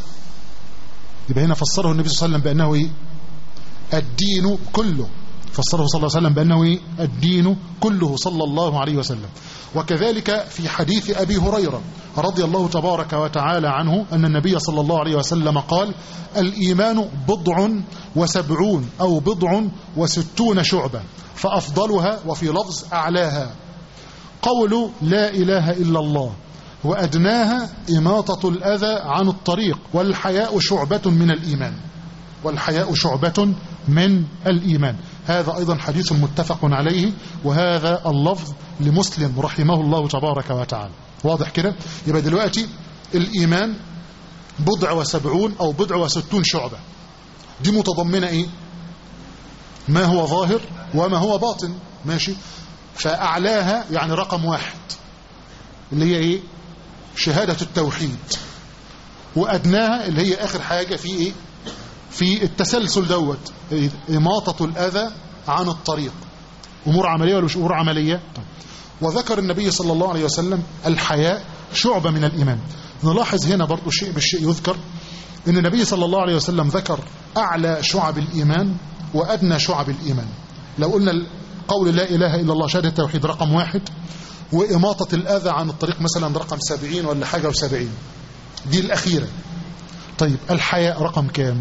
يبقى هنا فسره النبي صلى الله عليه وسلم بأنه إيه؟ الدين كله فسره صلى الله عليه وسلم بأنه إيه؟ الدين كله صلى الله عليه وسلم وكذلك في حديث أبي هريرة رضي الله تبارك وتعالى عنه أن النبي صلى الله عليه وسلم قال الإيمان بضع وسبعون أو بضع وستون شعبة فأفضلها وفي لفظ أعلاها قول لا إله إلا الله وأدناها إماطة الأذى عن الطريق والحياء شعبة من الإيمان والحياء شعبة من الإيمان هذا أيضا حديث متفق عليه وهذا اللفظ لمسلم رحمه الله تبارك وتعالى واضح كده يبقى دلوقتي الإيمان بضع وسبعون أو بضع وستون شعبة دي متضمنة إيه ما هو ظاهر وما هو باطن ماشي فأعلاها يعني رقم واحد اللي هي ايه شهادة التوحيد وأدناها اللي هي آخر حاجة في ايه في التسلسل دوت إماطة الأذى عن الطريق أمور عملية ولا مش أمور عملية طيب. وذكر النبي صلى الله عليه وسلم الحياء شعبة من الإيمان نلاحظ هنا برضو شيء بالشيء يذكر ان النبي صلى الله عليه وسلم ذكر أعلى شعب الإيمان وأدنى شعب الإيمان لو قلنا قول لا إله إلا الله شهادة التوحيد رقم واحد وإماطة الأذى عن الطريق مثلا رقم سبعين ولا حاجة وسبعين دي الأخيرة طيب الحياء رقم كام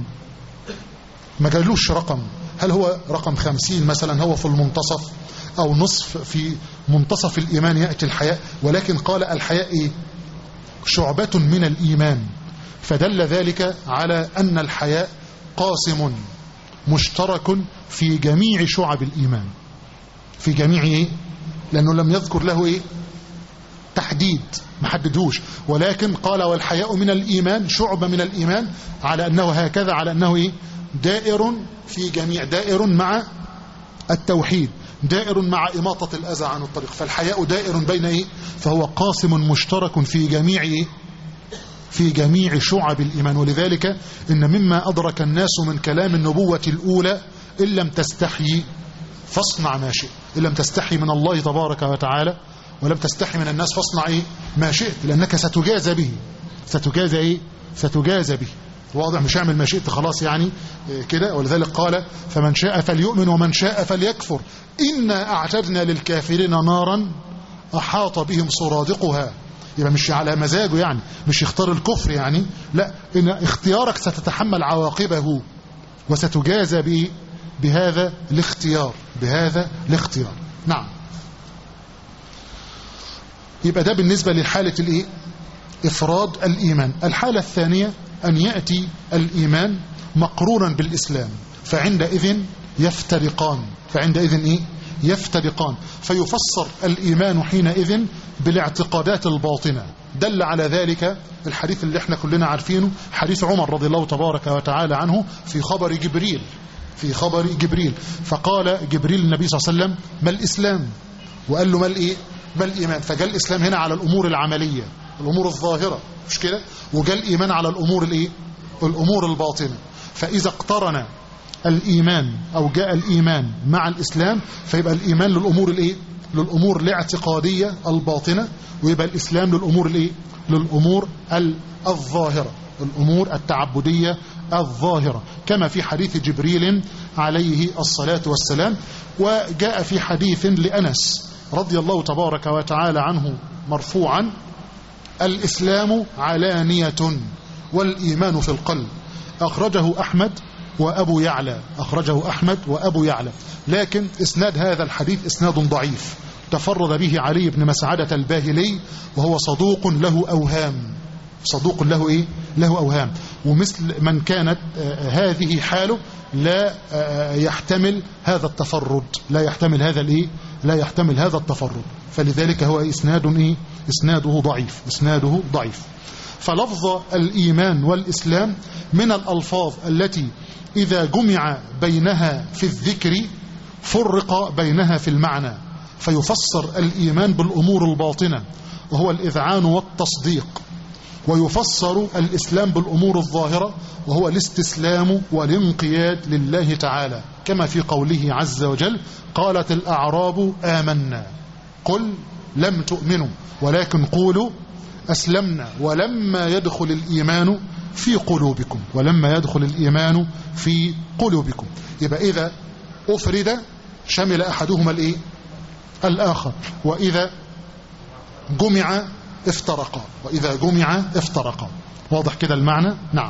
ما قالوش رقم هل هو رقم خمسين مثلا هو في المنتصف أو نصف في منتصف الإيمان يأتي الحياء ولكن قال الحياء إيه شعبة من الإيمان فدل ذلك على أن الحياء قاسم مشترك في جميع شعب الإيمان في جميع إيه؟ لأنه لم يذكر له إيه؟ تحديد ما حددوش ولكن قال والحياء من الإيمان شعبة من الإيمان على أنه هكذا على أنه إيه؟ دائر في جميع دائر مع التوحيد دائر مع إماطة الأذى عن الطريق فالحياء دائر بين إيه؟ فهو قاسم مشترك في جميع إيه؟ في جميع شعب الإيمان ولذلك إن مما أدرك الناس من كلام النبوة الأولى إن لم تستحي فاصنع ما شئت إن لم تستحي من الله تبارك وتعالى ولم تستحي من الناس فاصنع إيه؟ ما شئت لأنك ستجازى به ستجازى إيه؟ ستجازى به واضح مش هعمل ما شئت خلاص يعني كده ولذلك قال فمن شاء فليؤمن ومن شاء فليكفر إنا أعتدنا للكافرين نارا أحاط بهم سرادقها يبقى مش على مزاجه يعني مش يختار الكفر يعني لا إن اختيارك ستتحمل عواقبه وستجازى به بهذا الاختيار بهذا الاختيار نعم يبقى ده بالنسبة لحالة الايه افراد الايمان الحالة الثانية ان يأتي الايمان مقرونا بالاسلام فعندئذ يفترقان فعندئذ ايه يفترقان فيفسر الإيمان حينئذ بالاعتقادات الباطنة دل على ذلك الحديث اللي احنا كلنا عارفينه حديث عمر رضي الله تبارك وتعالى عنه في خبر جبريل في خبر جبريل فقال جبريل النبي صلى الله عليه وسلم ما الإسلام وقال له ما الإيه ما الإيمان فجاء الإسلام هنا على الأمور العملية الأمور الظاهرة مش كده وجاء الإيمان على الأمور الإيه الأمور الباطنة فإذا اقترن الإيمان أو جاء الإيمان مع الإسلام فيبقى الإيمان للأمور الإيه؟ للأمور الاعتقادية الباطنة ويبقى الإسلام للأمور الإيه؟ للأمور الظاهرة الأمور التعبدية الظاهرة كما في حديث جبريل عليه الصلاة والسلام وجاء في حديث لأنس رضي الله تبارك وتعالى عنه مرفوعا الإسلام علانية والإيمان في القلب أخرجه أحمد وأبو يعلى أخرجه أحمد وأبو يعلى لكن إسناد هذا الحديث إسناد ضعيف تفرد به علي بن مسعدة الباهلي وهو صدوق له أوهام صدوق له إيه؟ له أوهام ومثل من كانت هذه حاله لا يحتمل هذا التفرد لا يحتمل هذا الإيه؟ لا يحتمل هذا التفرد فلذلك هو إسناد إيه؟ إسناده ضعيف إسناده ضعيف فلفظ الإيمان والإسلام من الألفاظ التي إذا جمع بينها في الذكر فرق بينها في المعنى فيفسر الإيمان بالأمور الباطنة وهو الإذعان والتصديق ويفسر الإسلام بالأمور الظاهرة وهو الاستسلام والانقياد لله تعالى كما في قوله عز وجل قالت الأعراب آمنا قل لم تؤمنوا ولكن قولوا أسلمنا ولما يدخل الإيمان في قلوبكم ولما يدخل الإيمان في قلوبكم يبقى إذا أفرد شمل أحدهما الإيه؟ الآخر وإذا جمع افترقا وإذا جمع افترقا واضح كده المعنى نعم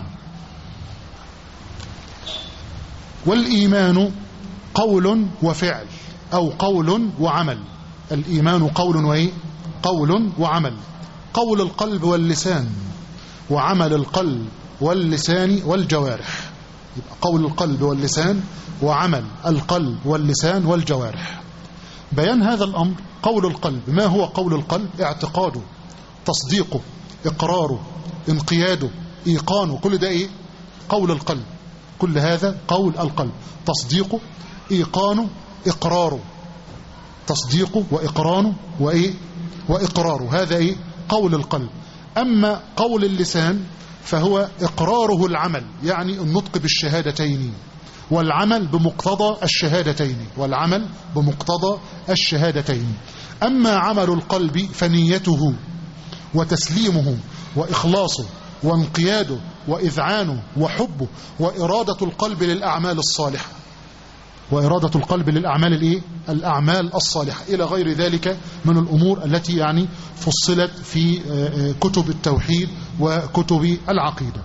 والإيمان قول وفعل أو قول وعمل الإيمان قول وإيه قول وعمل قول القلب واللسان وعمل القلب واللسان والجوارح يبقى قول القلب واللسان وعمل القلب واللسان والجوارح بيان هذا الأمر قول القلب ما هو قول القلب اعتقاده تصديقه إقراره انقياده إيقانه كل ده إيه قول القلب كل هذا قول القلب تصديقه إيقانه إقراره تصديقه وإقرانه وإيه وإقراره هذا إيه قول القلب أما قول اللسان فهو إقراره العمل يعني النطق بالشهادتين والعمل بمقتضى الشهادتين والعمل بمقتضى الشهادتين أما عمل القلب فنيته وتسليمه وإخلاصه وانقياده وإذعانه وحبه وإرادة القلب للأعمال الصالحة وإرادة القلب للأعمال الإيه؟ الأعمال الصالحة إلى غير ذلك من الأمور التي يعني فصلت في كتب التوحيد وكتب العقيدة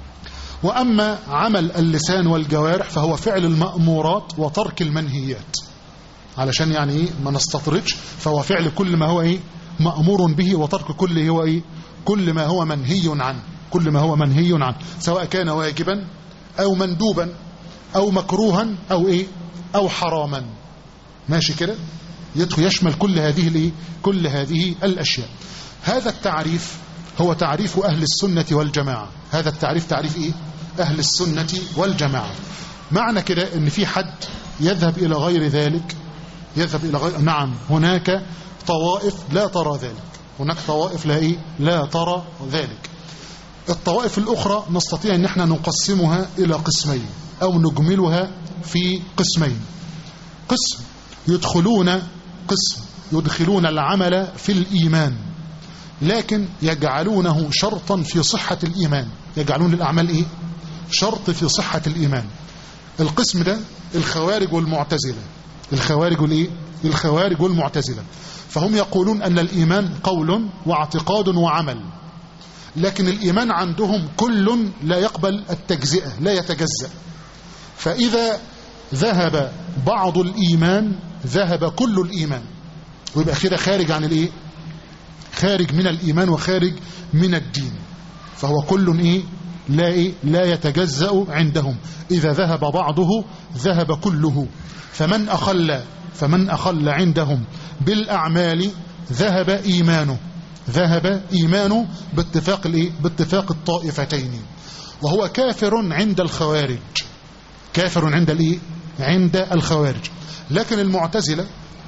وأما عمل اللسان والجوارح فهو فعل المأمورات وترك المنهيات علشان يعني إيه ما نستطردش فهو فعل كل ما هو إيه مأمور به وترك كل هو إيه كل ما هو منهي عنه كل ما هو منهي عنه سواء كان واجبا أو مندوبا أو مكروها أو إيه أو حراما ماشي كده يدخل يشمل كل هذه الإيه كل هذه الأشياء هذا التعريف هو تعريف أهل السنة والجماعة هذا التعريف تعريف إيه أهل السنة والجماعة معنى كده ان في حد يذهب إلى غير ذلك يذهب إلى غير نعم هناك طوائف لا ترى ذلك هناك طوائف لا إيه لا ترى ذلك الطوائف الأخرى نستطيع أن احنا نقسمها إلى قسمين أو نجملها في قسمين قسم يدخلون قسم يدخلون العمل في الإيمان لكن يجعلونه شرطا في صحة الإيمان يجعلون الأعمال إيه؟ شرط في صحة الإيمان القسم ده الخوارج والمعتزلة الخوارج والإيه؟ الخوارج والمعتزلة فهم يقولون أن الإيمان قول واعتقاد وعمل لكن الإيمان عندهم كل لا يقبل التجزئة لا يتجزأ فإذا ذهب بعض الإيمان ذهب كل الإيمان ويبقى كده خارج عن الإيه خارج من الإيمان وخارج من الدين فهو كل إيه لا, إيه؟ لا يتجزأ عندهم إذا ذهب بعضه ذهب كله فمن أخل فمن أخل عندهم بالأعمال ذهب إيمانه ذهب إيمانه باتفاق الإيه؟ باتفاق الطائفتين وهو كافر عند الخوارج كافر عند الإيه؟ عند الخوارج لكن المعتزلة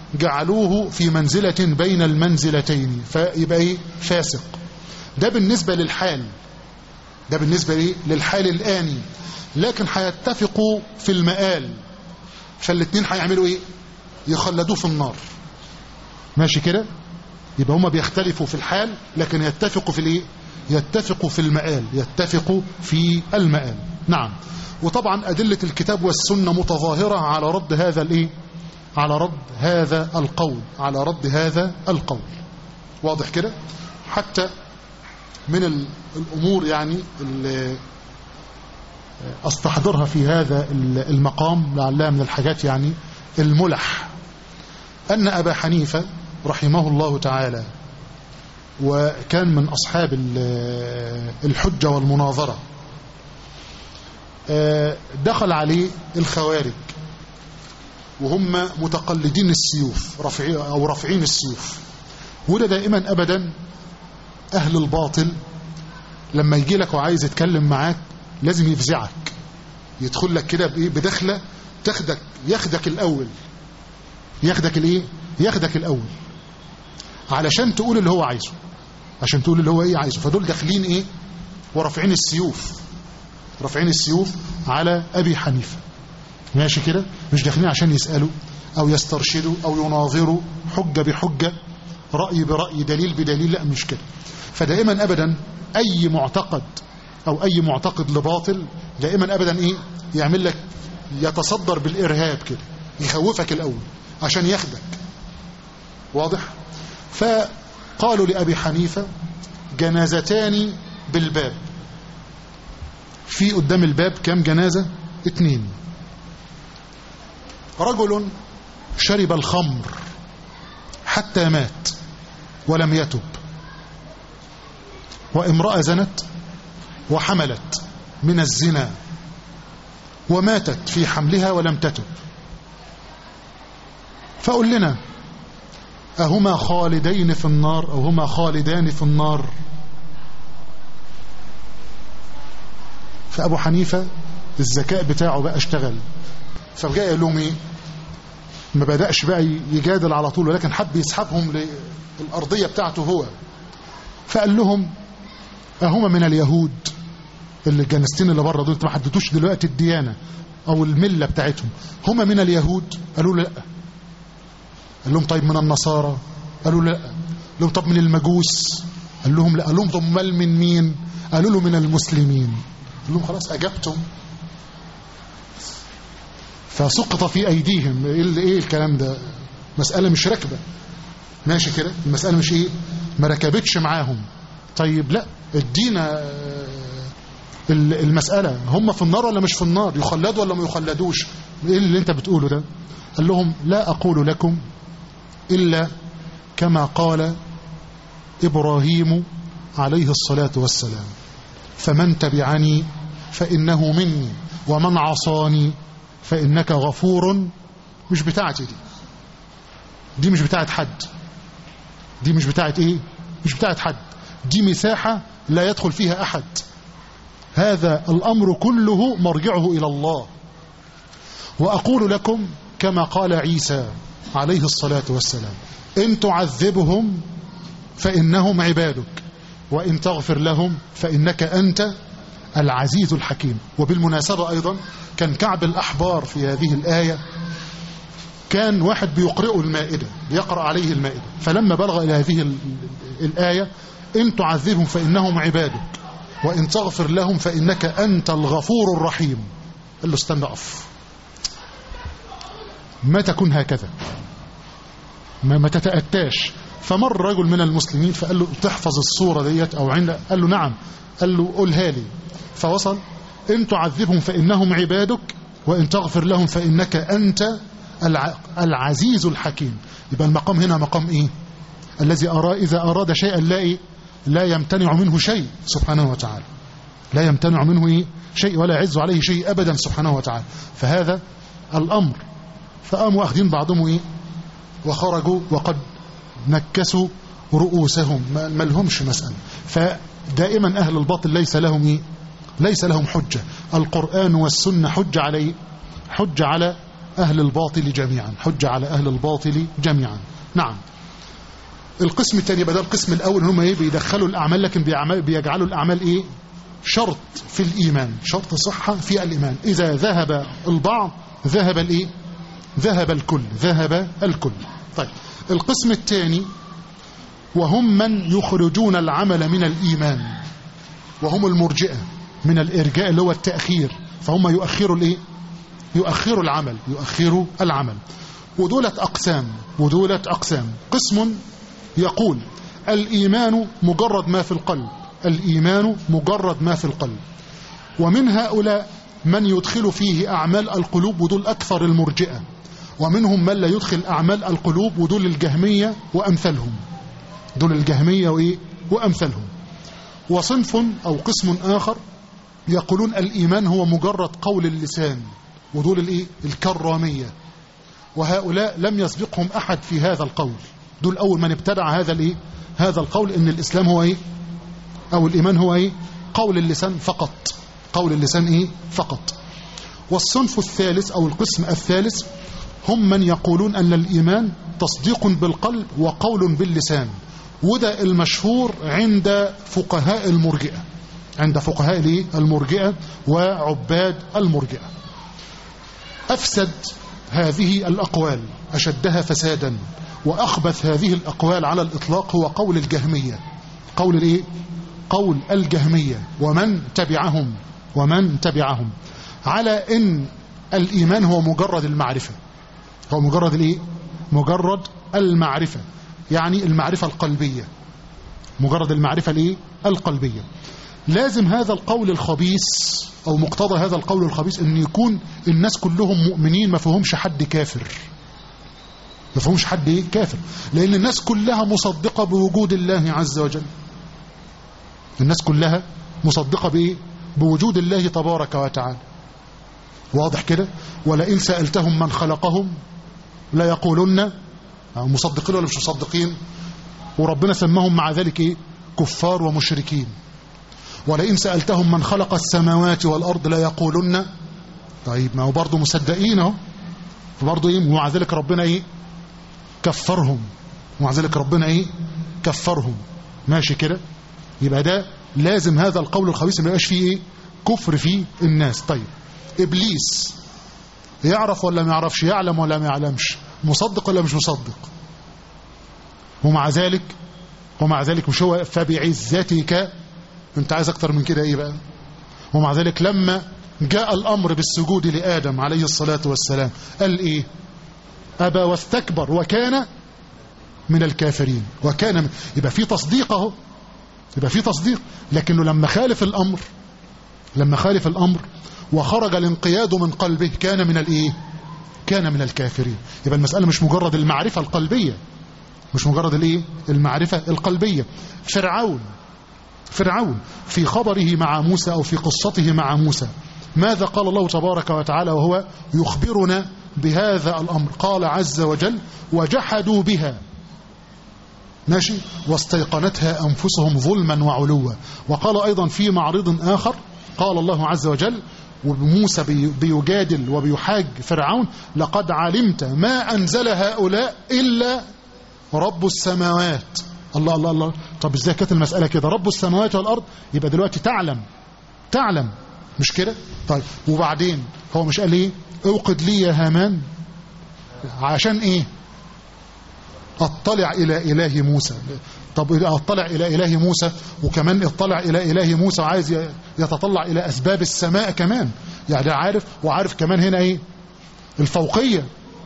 جعلوه في منزلة بين المنزلتين فيبقى إيه؟ فاسق ده بالنسبة للحال ده بالنسبة إيه؟ للحال الآني لكن هيتفقوا في المآل فالاتنين هيعملوا ايه يخلدوه في النار ماشي كده يبقى هما بيختلفوا في الحال لكن يتفقوا في الايه يتفقوا في المآل يتفقوا في المآل نعم وطبعا أدلة الكتاب والسنة متظاهرة على رد هذا الايه على رد هذا القول على رد هذا القول واضح كده حتى من الأمور يعني اللي استحضرها في هذا المقام لعلها من الحاجات يعني الملح أن أبا حنيفة رحمه الله تعالى وكان من أصحاب الحجة والمناظرة دخل عليه الخوارج وهم متقلدين السيوف رفعي أو رافعين السيوف وده دائما أبدا أهل الباطل لما يجي لك وعايز يتكلم معاك لازم يفزعك يدخل لك كده بايه بدخله تاخدك ياخدك الاول ياخدك الايه ياخدك الاول علشان تقول اللي هو عايزه عشان تقول اللي هو ايه عايزه فدول داخلين ايه ورافعين السيوف رافعين السيوف على ابي حنيفه ماشي كده مش داخلين عشان يسالوا او يسترشدوا او يناظروا حجه بحجه راي براي دليل بدليل لا مش كده فدائما ابدا اي معتقد او اي معتقد لباطل دائما ابدا ايه يعمل لك يتصدر بالارهاب كده يخوفك الاول عشان ياخدك واضح فقالوا لابي حنيفه جنازتان بالباب في قدام الباب كام جنازه اتنين رجل شرب الخمر حتى مات ولم يتب وامراه زنت وحملت من الزنا وماتت في حملها ولم تتب فقل لنا أهما خالدين في النار أو هما خالدان في النار فأبو حنيفة الذكاء بتاعه بقى اشتغل فجاء يقول لهم ايه ما بدأش بقى يجادل على طول ولكن حب يسحبهم للأرضية بتاعته هو فقال لهم أهما من اليهود اللي الجنستين اللي بره دول ما حددوش دلوقتي الديانة أو الملة بتاعتهم هما من اليهود قالوا له لا قال لهم طيب من النصارى قالوا له لا قال لهم طب من المجوس قال لهم لا قال لهم طب امال من مين قالوا له من المسلمين قال لهم خلاص أجبتم فسقط في أيديهم إيه إيه الكلام ده مسألة مش راكبة ماشي كده المسألة مش إيه ما ركبتش معاهم طيب لا ادينا المسألة هم في النار ولا مش في النار يخلدوا ولا ما يخلدوش ايه اللي انت بتقوله ده قال لهم لا أقول لكم إلا كما قال إبراهيم عليه الصلاة والسلام فمن تبعني فإنه مني ومن عصاني فإنك غفور مش بتاعتي دي دي مش بتاعت حد دي مش بتاعت ايه مش بتاعت حد دي مساحة لا يدخل فيها أحد هذا الأمر كله مرجعه إلى الله وأقول لكم كما قال عيسى عليه الصلاة والسلام إن تعذبهم فإنهم عبادك وإن تغفر لهم فإنك أنت العزيز الحكيم وبالمناسبة أيضا كان كعب الأحبار في هذه الآية كان واحد بيقرئه المائدة بيقرأ عليه المائدة فلما بلغ إلى هذه الآية إن تعذبهم فإنهم عبادك وإن تغفر لهم فإنك أنت الغفور الرحيم قال له استنى أقف ما تكون هكذا ما, ما تتأتاش فمر رجل من المسلمين فقال له تحفظ الصورة ديت أو عند قال له نعم قال له قولها لي فوصل إن تعذبهم فإنهم عبادك وإن تغفر لهم فإنك أنت العزيز الحكيم يبقى المقام هنا مقام إيه الذي أرى إذا أراد شيئا لا إيه لا يمتنع منه شيء سبحانه وتعالى لا يمتنع منه إيه شيء ولا يعز عليه شيء أبدا سبحانه وتعالى فهذا الأمر فقاموا أخذين بعضهم إيه وخرجوا وقد نكسوا رؤوسهم ما لهمش مسألة فدائما أهل الباطل ليس لهم إيه ليس لهم حجة القرآن والسنة حجة عليه حجة على أهل الباطل جميعا حجة على أهل الباطل جميعا نعم القسم الثاني بدل القسم الأول هم إيه بيدخلوا الأعمال لكن بيجعلوا الأعمال إيه شرط في الإيمان شرط صحة في الإيمان إذا ذهب البعض ذهب الإيه ذهب الكل ذهب الكل طيب القسم الثاني وهم من يخرجون العمل من الإيمان وهم المرجئة من الإرجاء اللي هو التأخير فهم يؤخروا الإيه يؤخروا العمل يؤخروا العمل ودولة أقسام ودولة أقسام قسم يقول الإيمان مجرد ما في القلب الإيمان مجرد ما في القلب ومن هؤلاء من يدخل فيه أعمال القلوب ودول أكثر المرجئة ومنهم من لا يدخل أعمال القلوب ودول الجهمية وأمثلهم دول الجهمية وإيه؟ وأمثلهم وصنف أو قسم آخر يقولون الإيمان هو مجرد قول اللسان ودول الإيه؟ الكرامية وهؤلاء لم يسبقهم أحد في هذا القول دول أول من ابتدع هذا الإيه؟ هذا القول إن الإسلام هو إيه؟ أو الإيمان هو إيه؟ قول اللسان فقط قول اللسان إيه؟ فقط والصنف الثالث أو القسم الثالث هم من يقولون أن الإيمان تصديق بالقلب وقول باللسان وده المشهور عند فقهاء المرجئة عند فقهاء المرجئة وعباد المرجئة أفسد هذه الأقوال أشدها فسادا وأخبث هذه الأقوال على الإطلاق هو قول الجهمية قول الإيه؟ قول الجهمية ومن تبعهم ومن تبعهم على إن الإيمان هو مجرد المعرفة هو مجرد الإيه؟ مجرد المعرفة يعني المعرفة القلبية مجرد المعرفة الإيه؟ القلبية لازم هذا القول الخبيث أو مقتضى هذا القول الخبيث أن يكون الناس كلهم مؤمنين ما فيهمش حد كافر ما فيهمش حد إيه؟ كافر لأن الناس كلها مصدقة بوجود الله عز وجل الناس كلها مصدقة بإيه؟ بوجود الله تبارك وتعالى واضح كده ولئن سألتهم من خلقهم لا يقولون مصدقين ولا مش مصدقين وربنا سماهم مع ذلك إيه؟ كفار ومشركين ولئن سألتهم من خلق السماوات والأرض لا يقولن طيب ما هو برضه مصدقين اهو فبرضه ايه ومع ذلك ربنا ايه كفرهم ومع ذلك ربنا ايه كفرهم ماشي كده يبقى ده لازم هذا القول الخبيث ما يبقاش فيه ايه كفر في الناس طيب ابليس يعرف ولا ما يعرفش يعلم ولا ما يعلمش مصدق ولا مش مصدق ومع ذلك ومع ذلك مش هو فبعزتك انت عايز اكتر من كده ايه بقى ومع ذلك لما جاء الامر بالسجود لادم عليه الصلاه والسلام قال ايه ابى واستكبر وكان من الكافرين وكان من يبقى في تصديق اهو يبقى في تصديق لكنه لما خالف الامر لما خالف الامر وخرج الانقياد من قلبه كان من الايه كان من الكافرين يبقى المساله مش مجرد المعرفه القلبيه مش مجرد الايه المعرفه القلبيه فرعون فرعون في خبره مع موسى او في قصته مع موسى ماذا قال الله تبارك وتعالى وهو يخبرنا بهذا الامر قال عز وجل وجحدوا بها ماشي واستيقنتها أنفسهم ظلما وعلوا وقال أيضا في معرض آخر قال الله عز وجل وموسى بيجادل وبيحاج فرعون لقد علمت ما أنزل هؤلاء إلا رب السماوات الله الله الله طب ازاي كانت المسألة كده رب السماوات والأرض يبقى دلوقتي تعلم تعلم مش كده طيب وبعدين هو مش قال ايه اوقد لي يا هامان عشان ايه اطلع الى اله موسى طب اطلع الى اله موسى وكمان اطلع الى اله موسى وعايز يتطلع الى اسباب السماء كمان يعني عارف وعارف كمان هنا ايه الفوقيه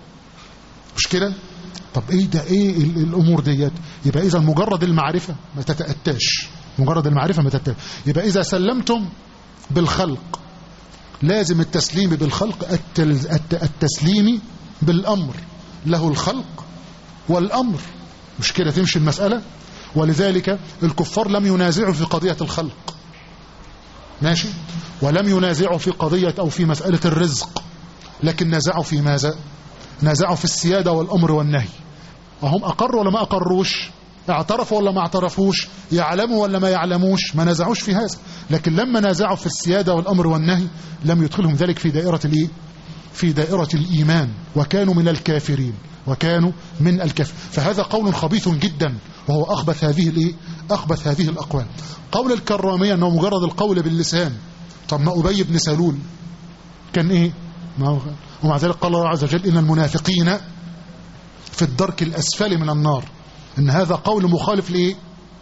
مش كده طب ايه ده ايه الامور ديت يبقى اذا مجرد المعرفه ما تتاتاش مجرد المعرفه ما تتاتاش يبقى اذا سلمتم بالخلق لازم التسليم بالخلق التسليم بالامر له الخلق والأمر مش كده تمشي المسألة ولذلك الكفار لم ينازعوا في قضية الخلق ماشي ولم ينازعوا في قضية أو في مسألة الرزق لكن نازعوا في ماذا نازعوا في السيادة والأمر والنهي وهم أقروا ولا ما أقروش اعترفوا ولا ما اعترفوش يعلموا ولا ما يعلموش ما نازعوش في هذا لكن لما نازعوا في السيادة والأمر والنهي لم يدخلهم ذلك في دائرة الإيه في دائرة الإيمان وكانوا من الكافرين وكانوا من الكفر فهذا قول خبيث جدا وهو أخبث هذه الإيه؟ أخبث هذه الأقوال قول الكرامية أنه مجرد القول باللسان طب ما أبي بن سلول كان إيه ما هو ومع ذلك قال الله عز وجل إن المنافقين في الدرك الأسفل من النار إن هذا قول مخالف لإيه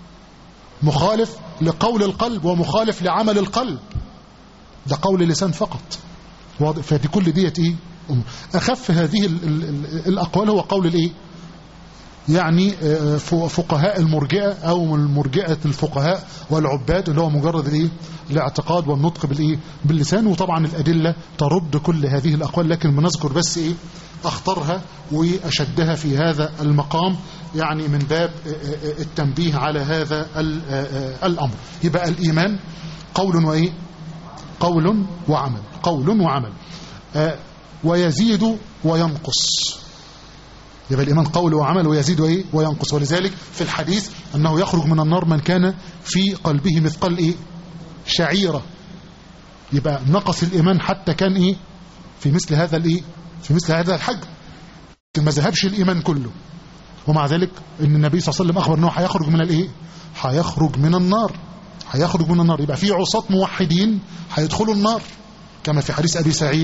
مخالف لقول القلب ومخالف لعمل القلب ده قول اللسان فقط فدي كل ديت ايه اخف هذه ال ال ال الاقوال هو قول الايه يعني فقهاء المرجئه او المرجئه الفقهاء والعباد اللي هو مجرد الايه الاعتقاد والنطق بالايه باللسان وطبعا الادله ترد كل هذه الاقوال لكن بنذكر بس ايه اخطرها واشدها في هذا المقام يعني من باب التنبيه على هذا الامر يبقى الايمان قول وايه قول وعمل قول وعمل آه ويزيد وينقص يبقى الإيمان قول وعمل ويزيد وإيه وينقص ولذلك في الحديث أنه يخرج من النار من كان في قلبه مثقال إيه شعيرة يبقى نقص الإيمان حتى كان إيه في مثل هذا الإيه في مثل هذا الحجم ما ذهبش الإيمان كله ومع ذلك ان النبي صلى الله عليه وسلم أخبر أنه هيخرج من الإيه هيخرج من النار هيخرج من النار يبقى في عصاة موحدين هيدخلوا النار كما في حديث أبي سعيد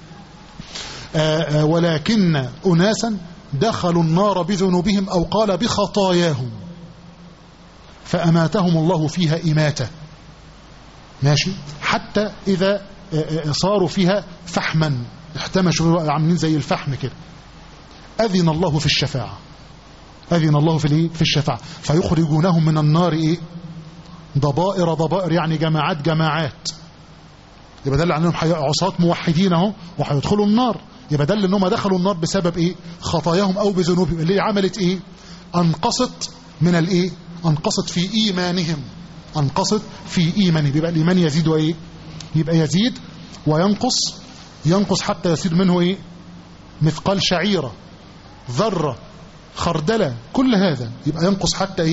آآ آآ ولكن أناسا دخلوا النار بذنوبهم أو قال بخطاياهم فأماتهم الله فيها إماتة ماشي حتى إذا صاروا فيها فحما احتمشوا عاملين زي الفحم كده أذن الله في الشفاعة أذن الله في الايه في الشفاعة فيخرجونهم من النار إيه ضبائر ضبائر يعني جماعات جماعات يبقى دل عنهم عصاة موحدين اهو وهيدخلوا النار يبقى دل انهم دخلوا النار بسبب ايه خطاياهم او بذنوبهم اللي عملت ايه انقصت من الايه انقصت في ايمانهم انقصت في ايمانهم يبقى الايمان يزيد وايه يبقى يزيد وينقص ينقص حتى يصير منه ايه مثقال شعيره ذره خردله كل هذا يبقى ينقص حتى ايه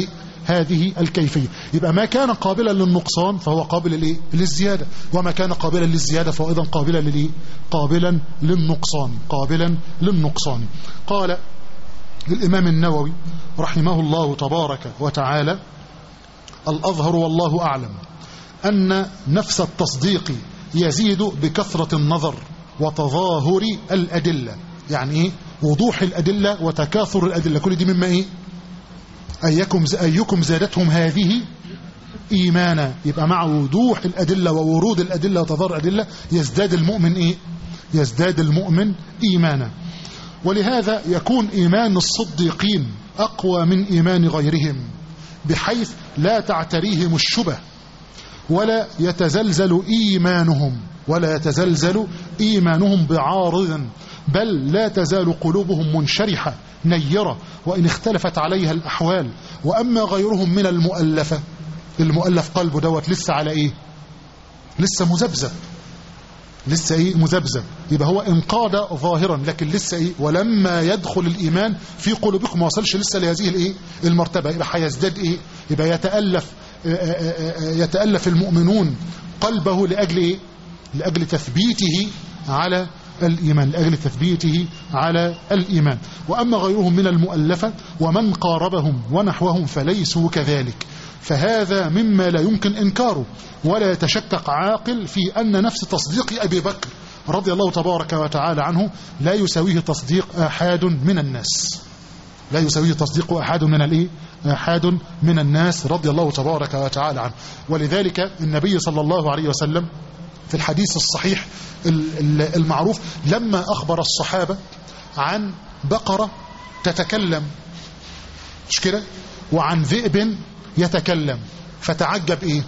هذه الكيفية يبقى ما كان قابلا للنقصان فهو قابل للإيه؟ للزيادة وما كان قابلا للزيادة فهو أيضا قابلا للإيه؟ قابلا للنقصان قابلا للنقصان قال الإمام النووي رحمه الله تبارك وتعالى الأظهر والله أعلم أن نفس التصديق يزيد بكثرة النظر وتظاهر الأدلة يعني إيه؟ وضوح الأدلة وتكاثر الأدلة كل دي مما إيه أيكم, أيكم زادتهم هذه إيمانا يبقى مع وضوح الأدلة وورود الأدلة وتظاهر الأدلة يزداد المؤمن إيه يزداد المؤمن إيمانا ولهذا يكون إيمان الصديقين أقوى من إيمان غيرهم بحيث لا تعتريهم الشبه ولا يتزلزل إيمانهم ولا يتزلزل إيمانهم بعارض بل لا تزال قلوبهم منشرحة نيرة وإن اختلفت عليها الأحوال وأما غيرهم من المؤلفة المؤلف قلبه دوت لسه على إيه لسه مذبذب لسه ايه مذبذب يبقى هو انقاد ظاهرا لكن لسه ايه ولما يدخل الايمان في قلوبكم ما وصلش لسه لهذه الايه المرتبه يبقى هيزداد ايه يبقى يتالف يتالف المؤمنون قلبه لاجل ايه لاجل تثبيته على الإيمان لأجل تثبيته على الإيمان وأما غيرهم من المؤلفة ومن قاربهم ونحوهم فليسوا كذلك فهذا مما لا يمكن إنكاره ولا يتشكك عاقل في أن نفس تصديق أبي بكر رضي الله تبارك وتعالى عنه لا يساويه تصديق أحد من الناس لا يساويه تصديق أحد من الإيه؟ أحد من الناس رضي الله تبارك وتعالى عنه ولذلك النبي صلى الله عليه وسلم في الحديث الصحيح المعروف لما أخبر الصحابة عن بقرة تتكلم مش كده وعن ذئب يتكلم فتعجب إيه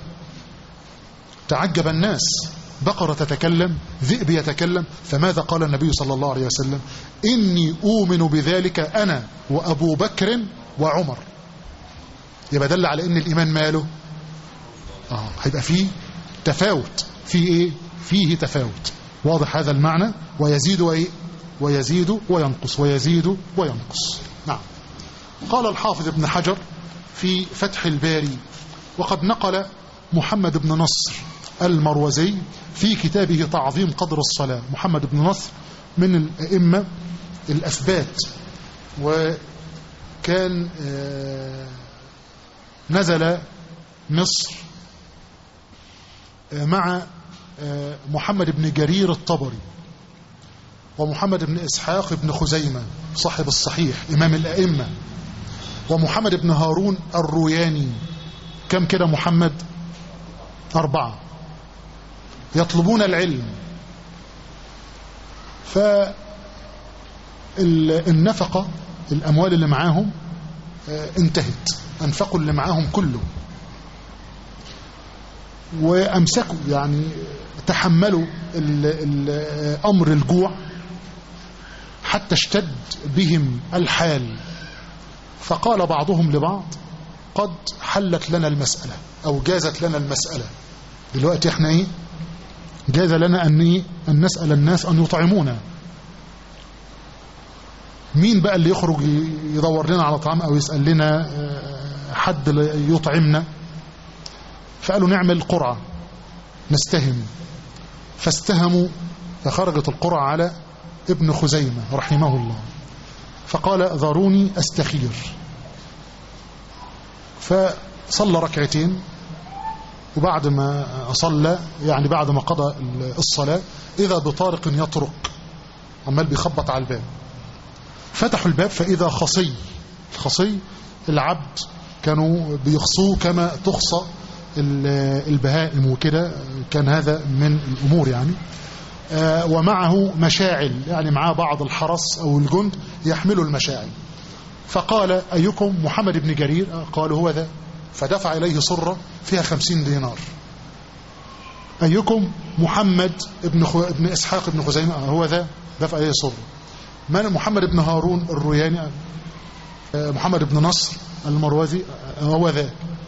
تعجب الناس بقرة تتكلم ذئب يتكلم فماذا قال النبي صلى الله عليه وسلم إني أؤمن بذلك أنا وأبو بكر وعمر يبقى دل على إن الإيمان ماله آه هيبقى فيه تفاوت في إيه فيه تفاوت واضح هذا المعنى ويزيد وإيه ويزيد وينقص ويزيد وينقص نعم قال الحافظ ابن حجر في فتح الباري وقد نقل محمد بن نصر المروزي في كتابه تعظيم قدر الصلاة محمد بن نصر من الأئمة الأثبات وكان نزل مصر مع محمد بن جرير الطبري ومحمد بن إسحاق بن خزيمة صاحب الصحيح إمام الأئمة ومحمد بن هارون الروياني كم كده محمد أربعة يطلبون العلم فالنفقة الأموال اللي معاهم انتهت أنفقوا اللي معاهم كله وأمسكوا يعني تحملوا أمر الجوع حتى اشتد بهم الحال فقال بعضهم لبعض قد حلت لنا المسألة أو جازت لنا المسألة دلوقتي احنا ايه جاز لنا أن, إيه؟ أن نسأل الناس أن يطعمونا مين بقى اللي يخرج يدور لنا على طعام أو يسأل لنا حد يطعمنا فقالوا نعمل قرعة نستهم فاستهموا فخرجت القرعة على ابن خزيمة رحمه الله فقال ذروني أستخير فصلى ركعتين وبعد ما صلى يعني بعد ما قضى الصلاة إذا بطارق يطرق عمال بيخبط على الباب فتحوا الباب فإذا خصي الخصي العبد كانوا بيخصوه كما تخصى البهائم وكده كان هذا من الأمور يعني ومعه مشاعل يعني معاه بعض الحرس أو الجند يحملوا المشاعل فقال أيكم محمد بن جرير قالوا هو ذا فدفع إليه صرة فيها خمسين دينار أيكم محمد ابن, خو... ابن إسحاق بن خزيمة هو ذا دفع إليه صرة من محمد بن هارون الروياني محمد بن نصر المروزي هو ذا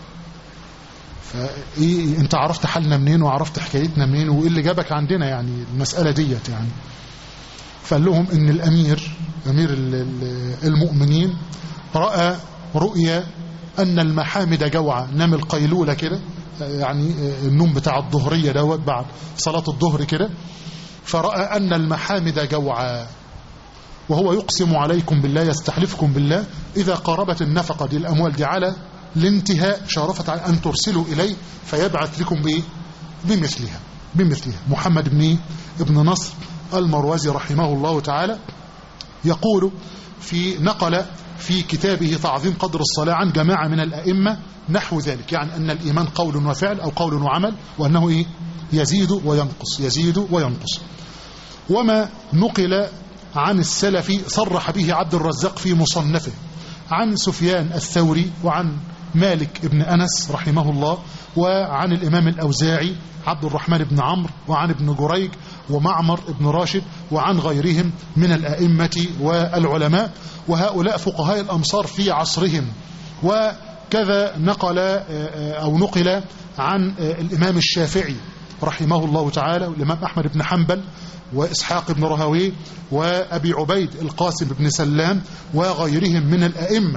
فإيه انت عرفت حالنا منين وعرفت حكايتنا منين وايه اللي جابك عندنا يعني المسألة ديت يعني فقال لهم ان الامير امير المؤمنين رأى رؤيا أن المحامد جوعة نام القيلولة كده يعني النوم بتاع الظهرية دوت بعد صلاة الظهر كده فرأى أن المحامد جوعا وهو يقسم عليكم بالله يستحلفكم بالله إذا قاربت النفقة دي الأموال دي على الانتهاء شرفت على أن ترسلوا إليه فيبعث لكم بإيه؟ بمثلها بمثلها محمد بن ابن نصر المروزي رحمه الله تعالى يقول في نقل في كتابه تعظيم قدر الصلاة عن جماعة من الأئمة نحو ذلك يعني أن الإيمان قول وفعل أو قول وعمل وأنه إيه؟ يزيد وينقص يزيد وينقص وما نقل عن السلف صرح به عبد الرزاق في مصنفه عن سفيان الثوري وعن مالك بن أنس رحمه الله وعن الإمام الأوزاعي عبد الرحمن بن عمرو وعن ابن جريج ومعمر بن راشد وعن غيرهم من الأئمة والعلماء وهؤلاء فقهاء الأمصار في عصرهم وكذا نقل أو نقل عن الإمام الشافعي رحمه الله تعالى والإمام أحمد بن حنبل وإسحاق بن رهوي وأبي عبيد القاسم بن سلام وغيرهم من الأئمة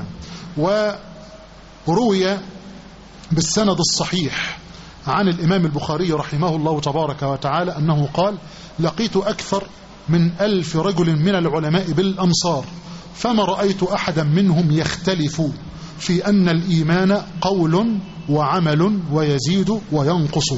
وروي بالسند الصحيح عن الإمام البخاري رحمه الله تبارك وتعالى أنه قال لقيت أكثر من ألف رجل من العلماء بالأمصار فما رأيت أحدا منهم يختلف في أن الإيمان قول وعمل ويزيد وينقص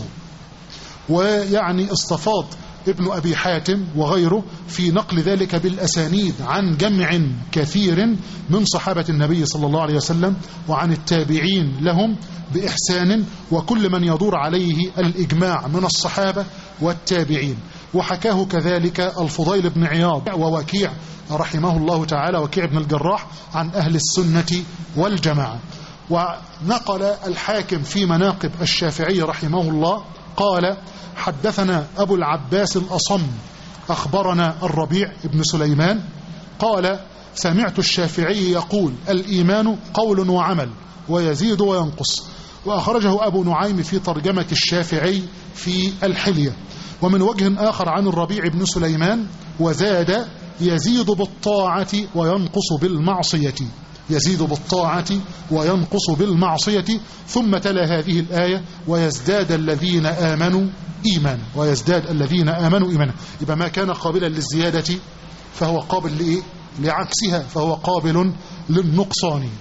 ويعني استفاض ابن أبي حاتم وغيره في نقل ذلك بالأسانيد عن جمع كثير من صحابة النبي صلى الله عليه وسلم وعن التابعين لهم بإحسان وكل من يدور عليه الإجماع من الصحابة والتابعين وحكاه كذلك الفضيل بن عياض ووكيع رحمه الله تعالى وكيع بن الجراح عن أهل السنة والجماعة ونقل الحاكم في مناقب الشافعي رحمه الله قال حدثنا أبو العباس الأصم أخبرنا الربيع بن سليمان قال سمعت الشافعي يقول الإيمان قول وعمل ويزيد وينقص وأخرجه أبو نعيم في ترجمة الشافعي في الحلية ومن وجه آخر عن الربيع بن سليمان وزاد يزيد بالطاعة وينقص بالمعصية يزيد بالطاعة وينقص بالمعصية ثم تلا هذه الآية ويزداد الذين آمنوا إيمانا ويزداد الذين آمنوا إيمانا يبقى ما كان قابلا للزيادة فهو قابل لإيه؟ لعكسها فهو قابل للنقصان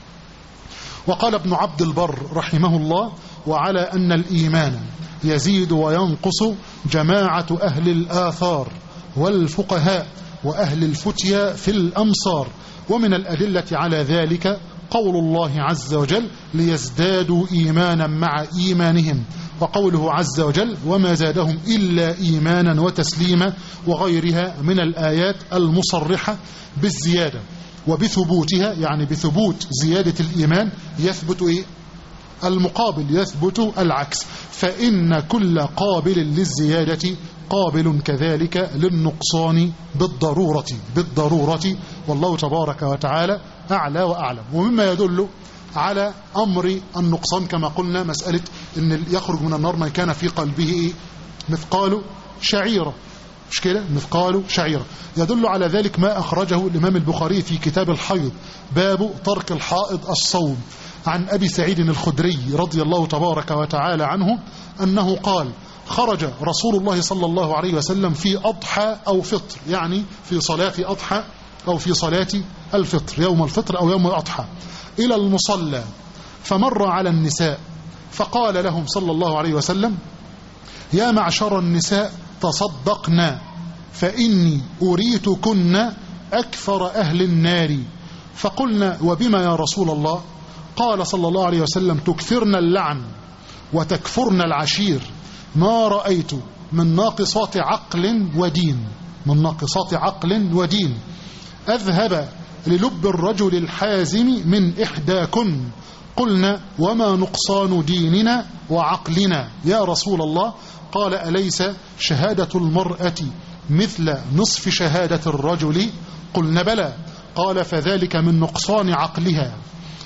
وقال ابن عبد البر رحمه الله وعلى أن الإيمان يزيد وينقص جماعة أهل الآثار والفقهاء وأهل الفتيا في الأمصار ومن الأدلة على ذلك قول الله عز وجل ليزدادوا إيمانا مع إيمانهم وقوله عز وجل وما زادهم إلا إيمانا وتسليما وغيرها من الآيات المصرحة بالزيادة وبثبوتها يعني بثبوت زيادة الإيمان يثبت إيه؟ المقابل يثبت العكس فإن كل قابل للزيادة قابل كذلك للنقصان بالضرورة بالضرورة والله تبارك وتعالى أعلى وأعلم ومما يدل على أمر النقصان كما قلنا مسألة أن يخرج من النار من كان في قلبه إيه؟ مثقال شعيرة مش كده مثقال شعيرة يدل على ذلك ما أخرجه الإمام البخاري في كتاب الحيض باب ترك الحائض الصوم عن أبي سعيد الخدري رضي الله تبارك وتعالى عنه أنه قال خرج رسول الله صلى الله عليه وسلم في أضحى أو فطر يعني في صلاة أضحى أو في صلاة الفطر يوم الفطر أو يوم الأضحى إلى المصلى فمر على النساء فقال لهم صلى الله عليه وسلم يا معشر النساء تصدقنا فإني أريتكن أكثر أهل النار فقلنا وبما يا رسول الله قال صلى الله عليه وسلم تكثرن اللعن وتكفرن العشير ما رأيت من ناقصات عقل ودين من ناقصات عقل ودين أذهب للب الرجل الحازم من إحداكن قلنا وما نقصان ديننا وعقلنا يا رسول الله قال أليس شهادة المرأة مثل نصف شهادة الرجل قلنا بلى قال فذلك من نقصان عقلها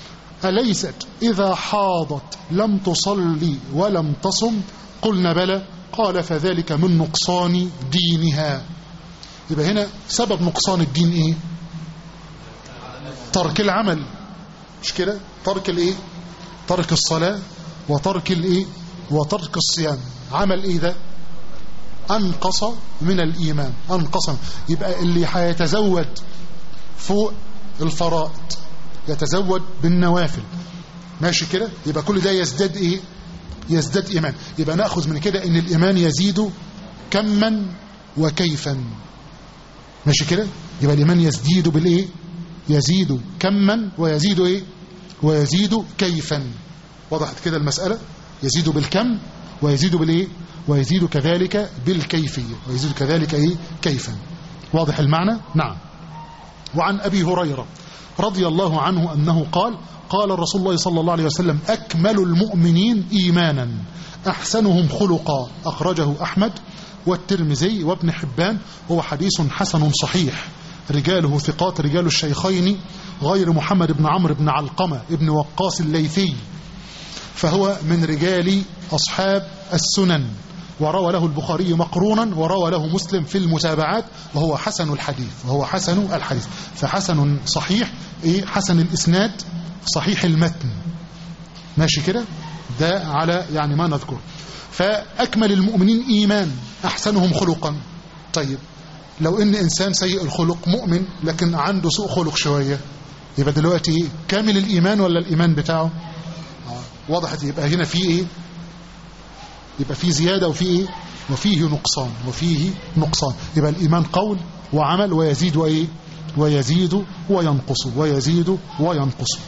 أليست إذا حاضت لم تصلي ولم تصم قلنا بلى قال فذلك من نقصان دينها يبقى هنا سبب نقصان الدين ايه ترك العمل مش كده ترك الايه ترك الصلاة وترك الايه وترك الصيام عمل ايه ده انقص من الايمان انقص يبقى اللي هيتزود فوق الفرائض يتزود بالنوافل ماشي كده يبقى كل ده يزداد ايه يزداد ايمان يبقى ناخذ من كده ان الايمان يزيد كما وكيفا ماشي كده يبقى الايمان يزيد بالايه يزيد كما ويزيد ايه ويزيد كيفا وضحت كده المسألة يزيد بالكم ويزيد بالايه ويزيد كذلك بالكيفية ويزيد كذلك ايه كيفا واضح المعنى نعم وعن أبي هريرة رضي الله عنه أنه قال قال الرسول الله صلى الله عليه وسلم أكمل المؤمنين إيمانا أحسنهم خلقا أخرجه أحمد والترمذي وابن حبان هو حديث حسن صحيح رجاله ثقات رجال الشيخين غير محمد بن عمرو بن علقمة ابن وقاص الليثي فهو من رجال أصحاب السنن وروى له البخاري مقرونا وروى له مسلم في المتابعات وهو حسن الحديث وهو حسن الحديث فحسن صحيح ايه حسن الاسناد صحيح المتن ماشي كده ده على يعني ما نذكر فأكمل المؤمنين إيمان أحسنهم خلقا طيب لو إن إنسان سيء الخلق مؤمن لكن عنده سوء خلق شوية يبقى دلوقتي إيه؟ كامل الإيمان ولا الإيمان بتاعه آه. وضحت يبقى هنا في إيه يبقى في زيادة وفي إيه وفيه نقصان وفيه نقصان يبقى الإيمان قول وعمل ويزيد وإيه ويزيد وينقص ويزيد وينقص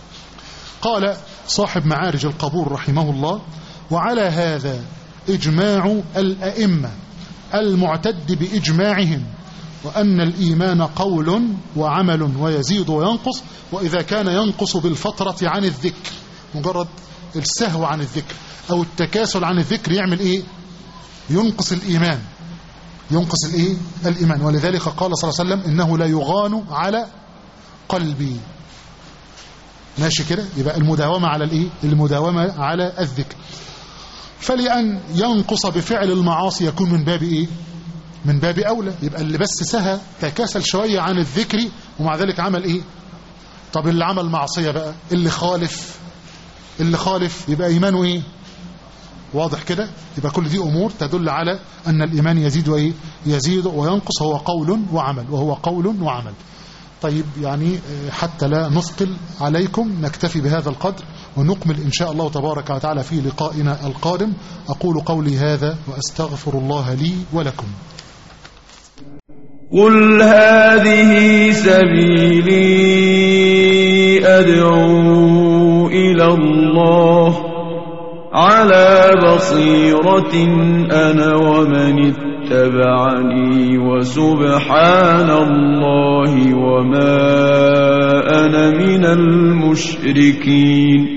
قال صاحب معارج القبور رحمه الله وعلى هذا إجماع الأئمة المعتد بإجماعهم وأن الإيمان قول وعمل ويزيد وينقص وإذا كان ينقص بالفترة عن الذكر مجرد السهو عن الذكر أو التكاسل عن الذكر يعمل إيه ينقص الإيمان ينقص الإيه الإيمان ولذلك قال صلى الله عليه وسلم إنه لا يغان على قلبي ماشي كده يبقى المداومة على الإيه المداومة على الذكر فلأن ينقص بفعل المعاصي يكون من باب إيه من باب أولى يبقى اللي بس سهى تكاسل شوية عن الذكر ومع ذلك عمل إيه طب اللي عمل معصية بقى اللي خالف اللي خالف يبقى إيمانه إيه واضح كده يبقى كل دي أمور تدل على أن الإيمان يزيد وإيه يزيد وينقص هو قول وعمل وهو قول وعمل طيب يعني حتى لا نثقل عليكم نكتفي بهذا القدر ونكمل إن شاء الله تبارك وتعالى في لقائنا القادم أقول قولي هذا وأستغفر الله لي ولكم
قل هذه سبيلي أدعو إلى الله على بصيرة أنا ومن اتبعني وسبحان الله وما أنا من المشركين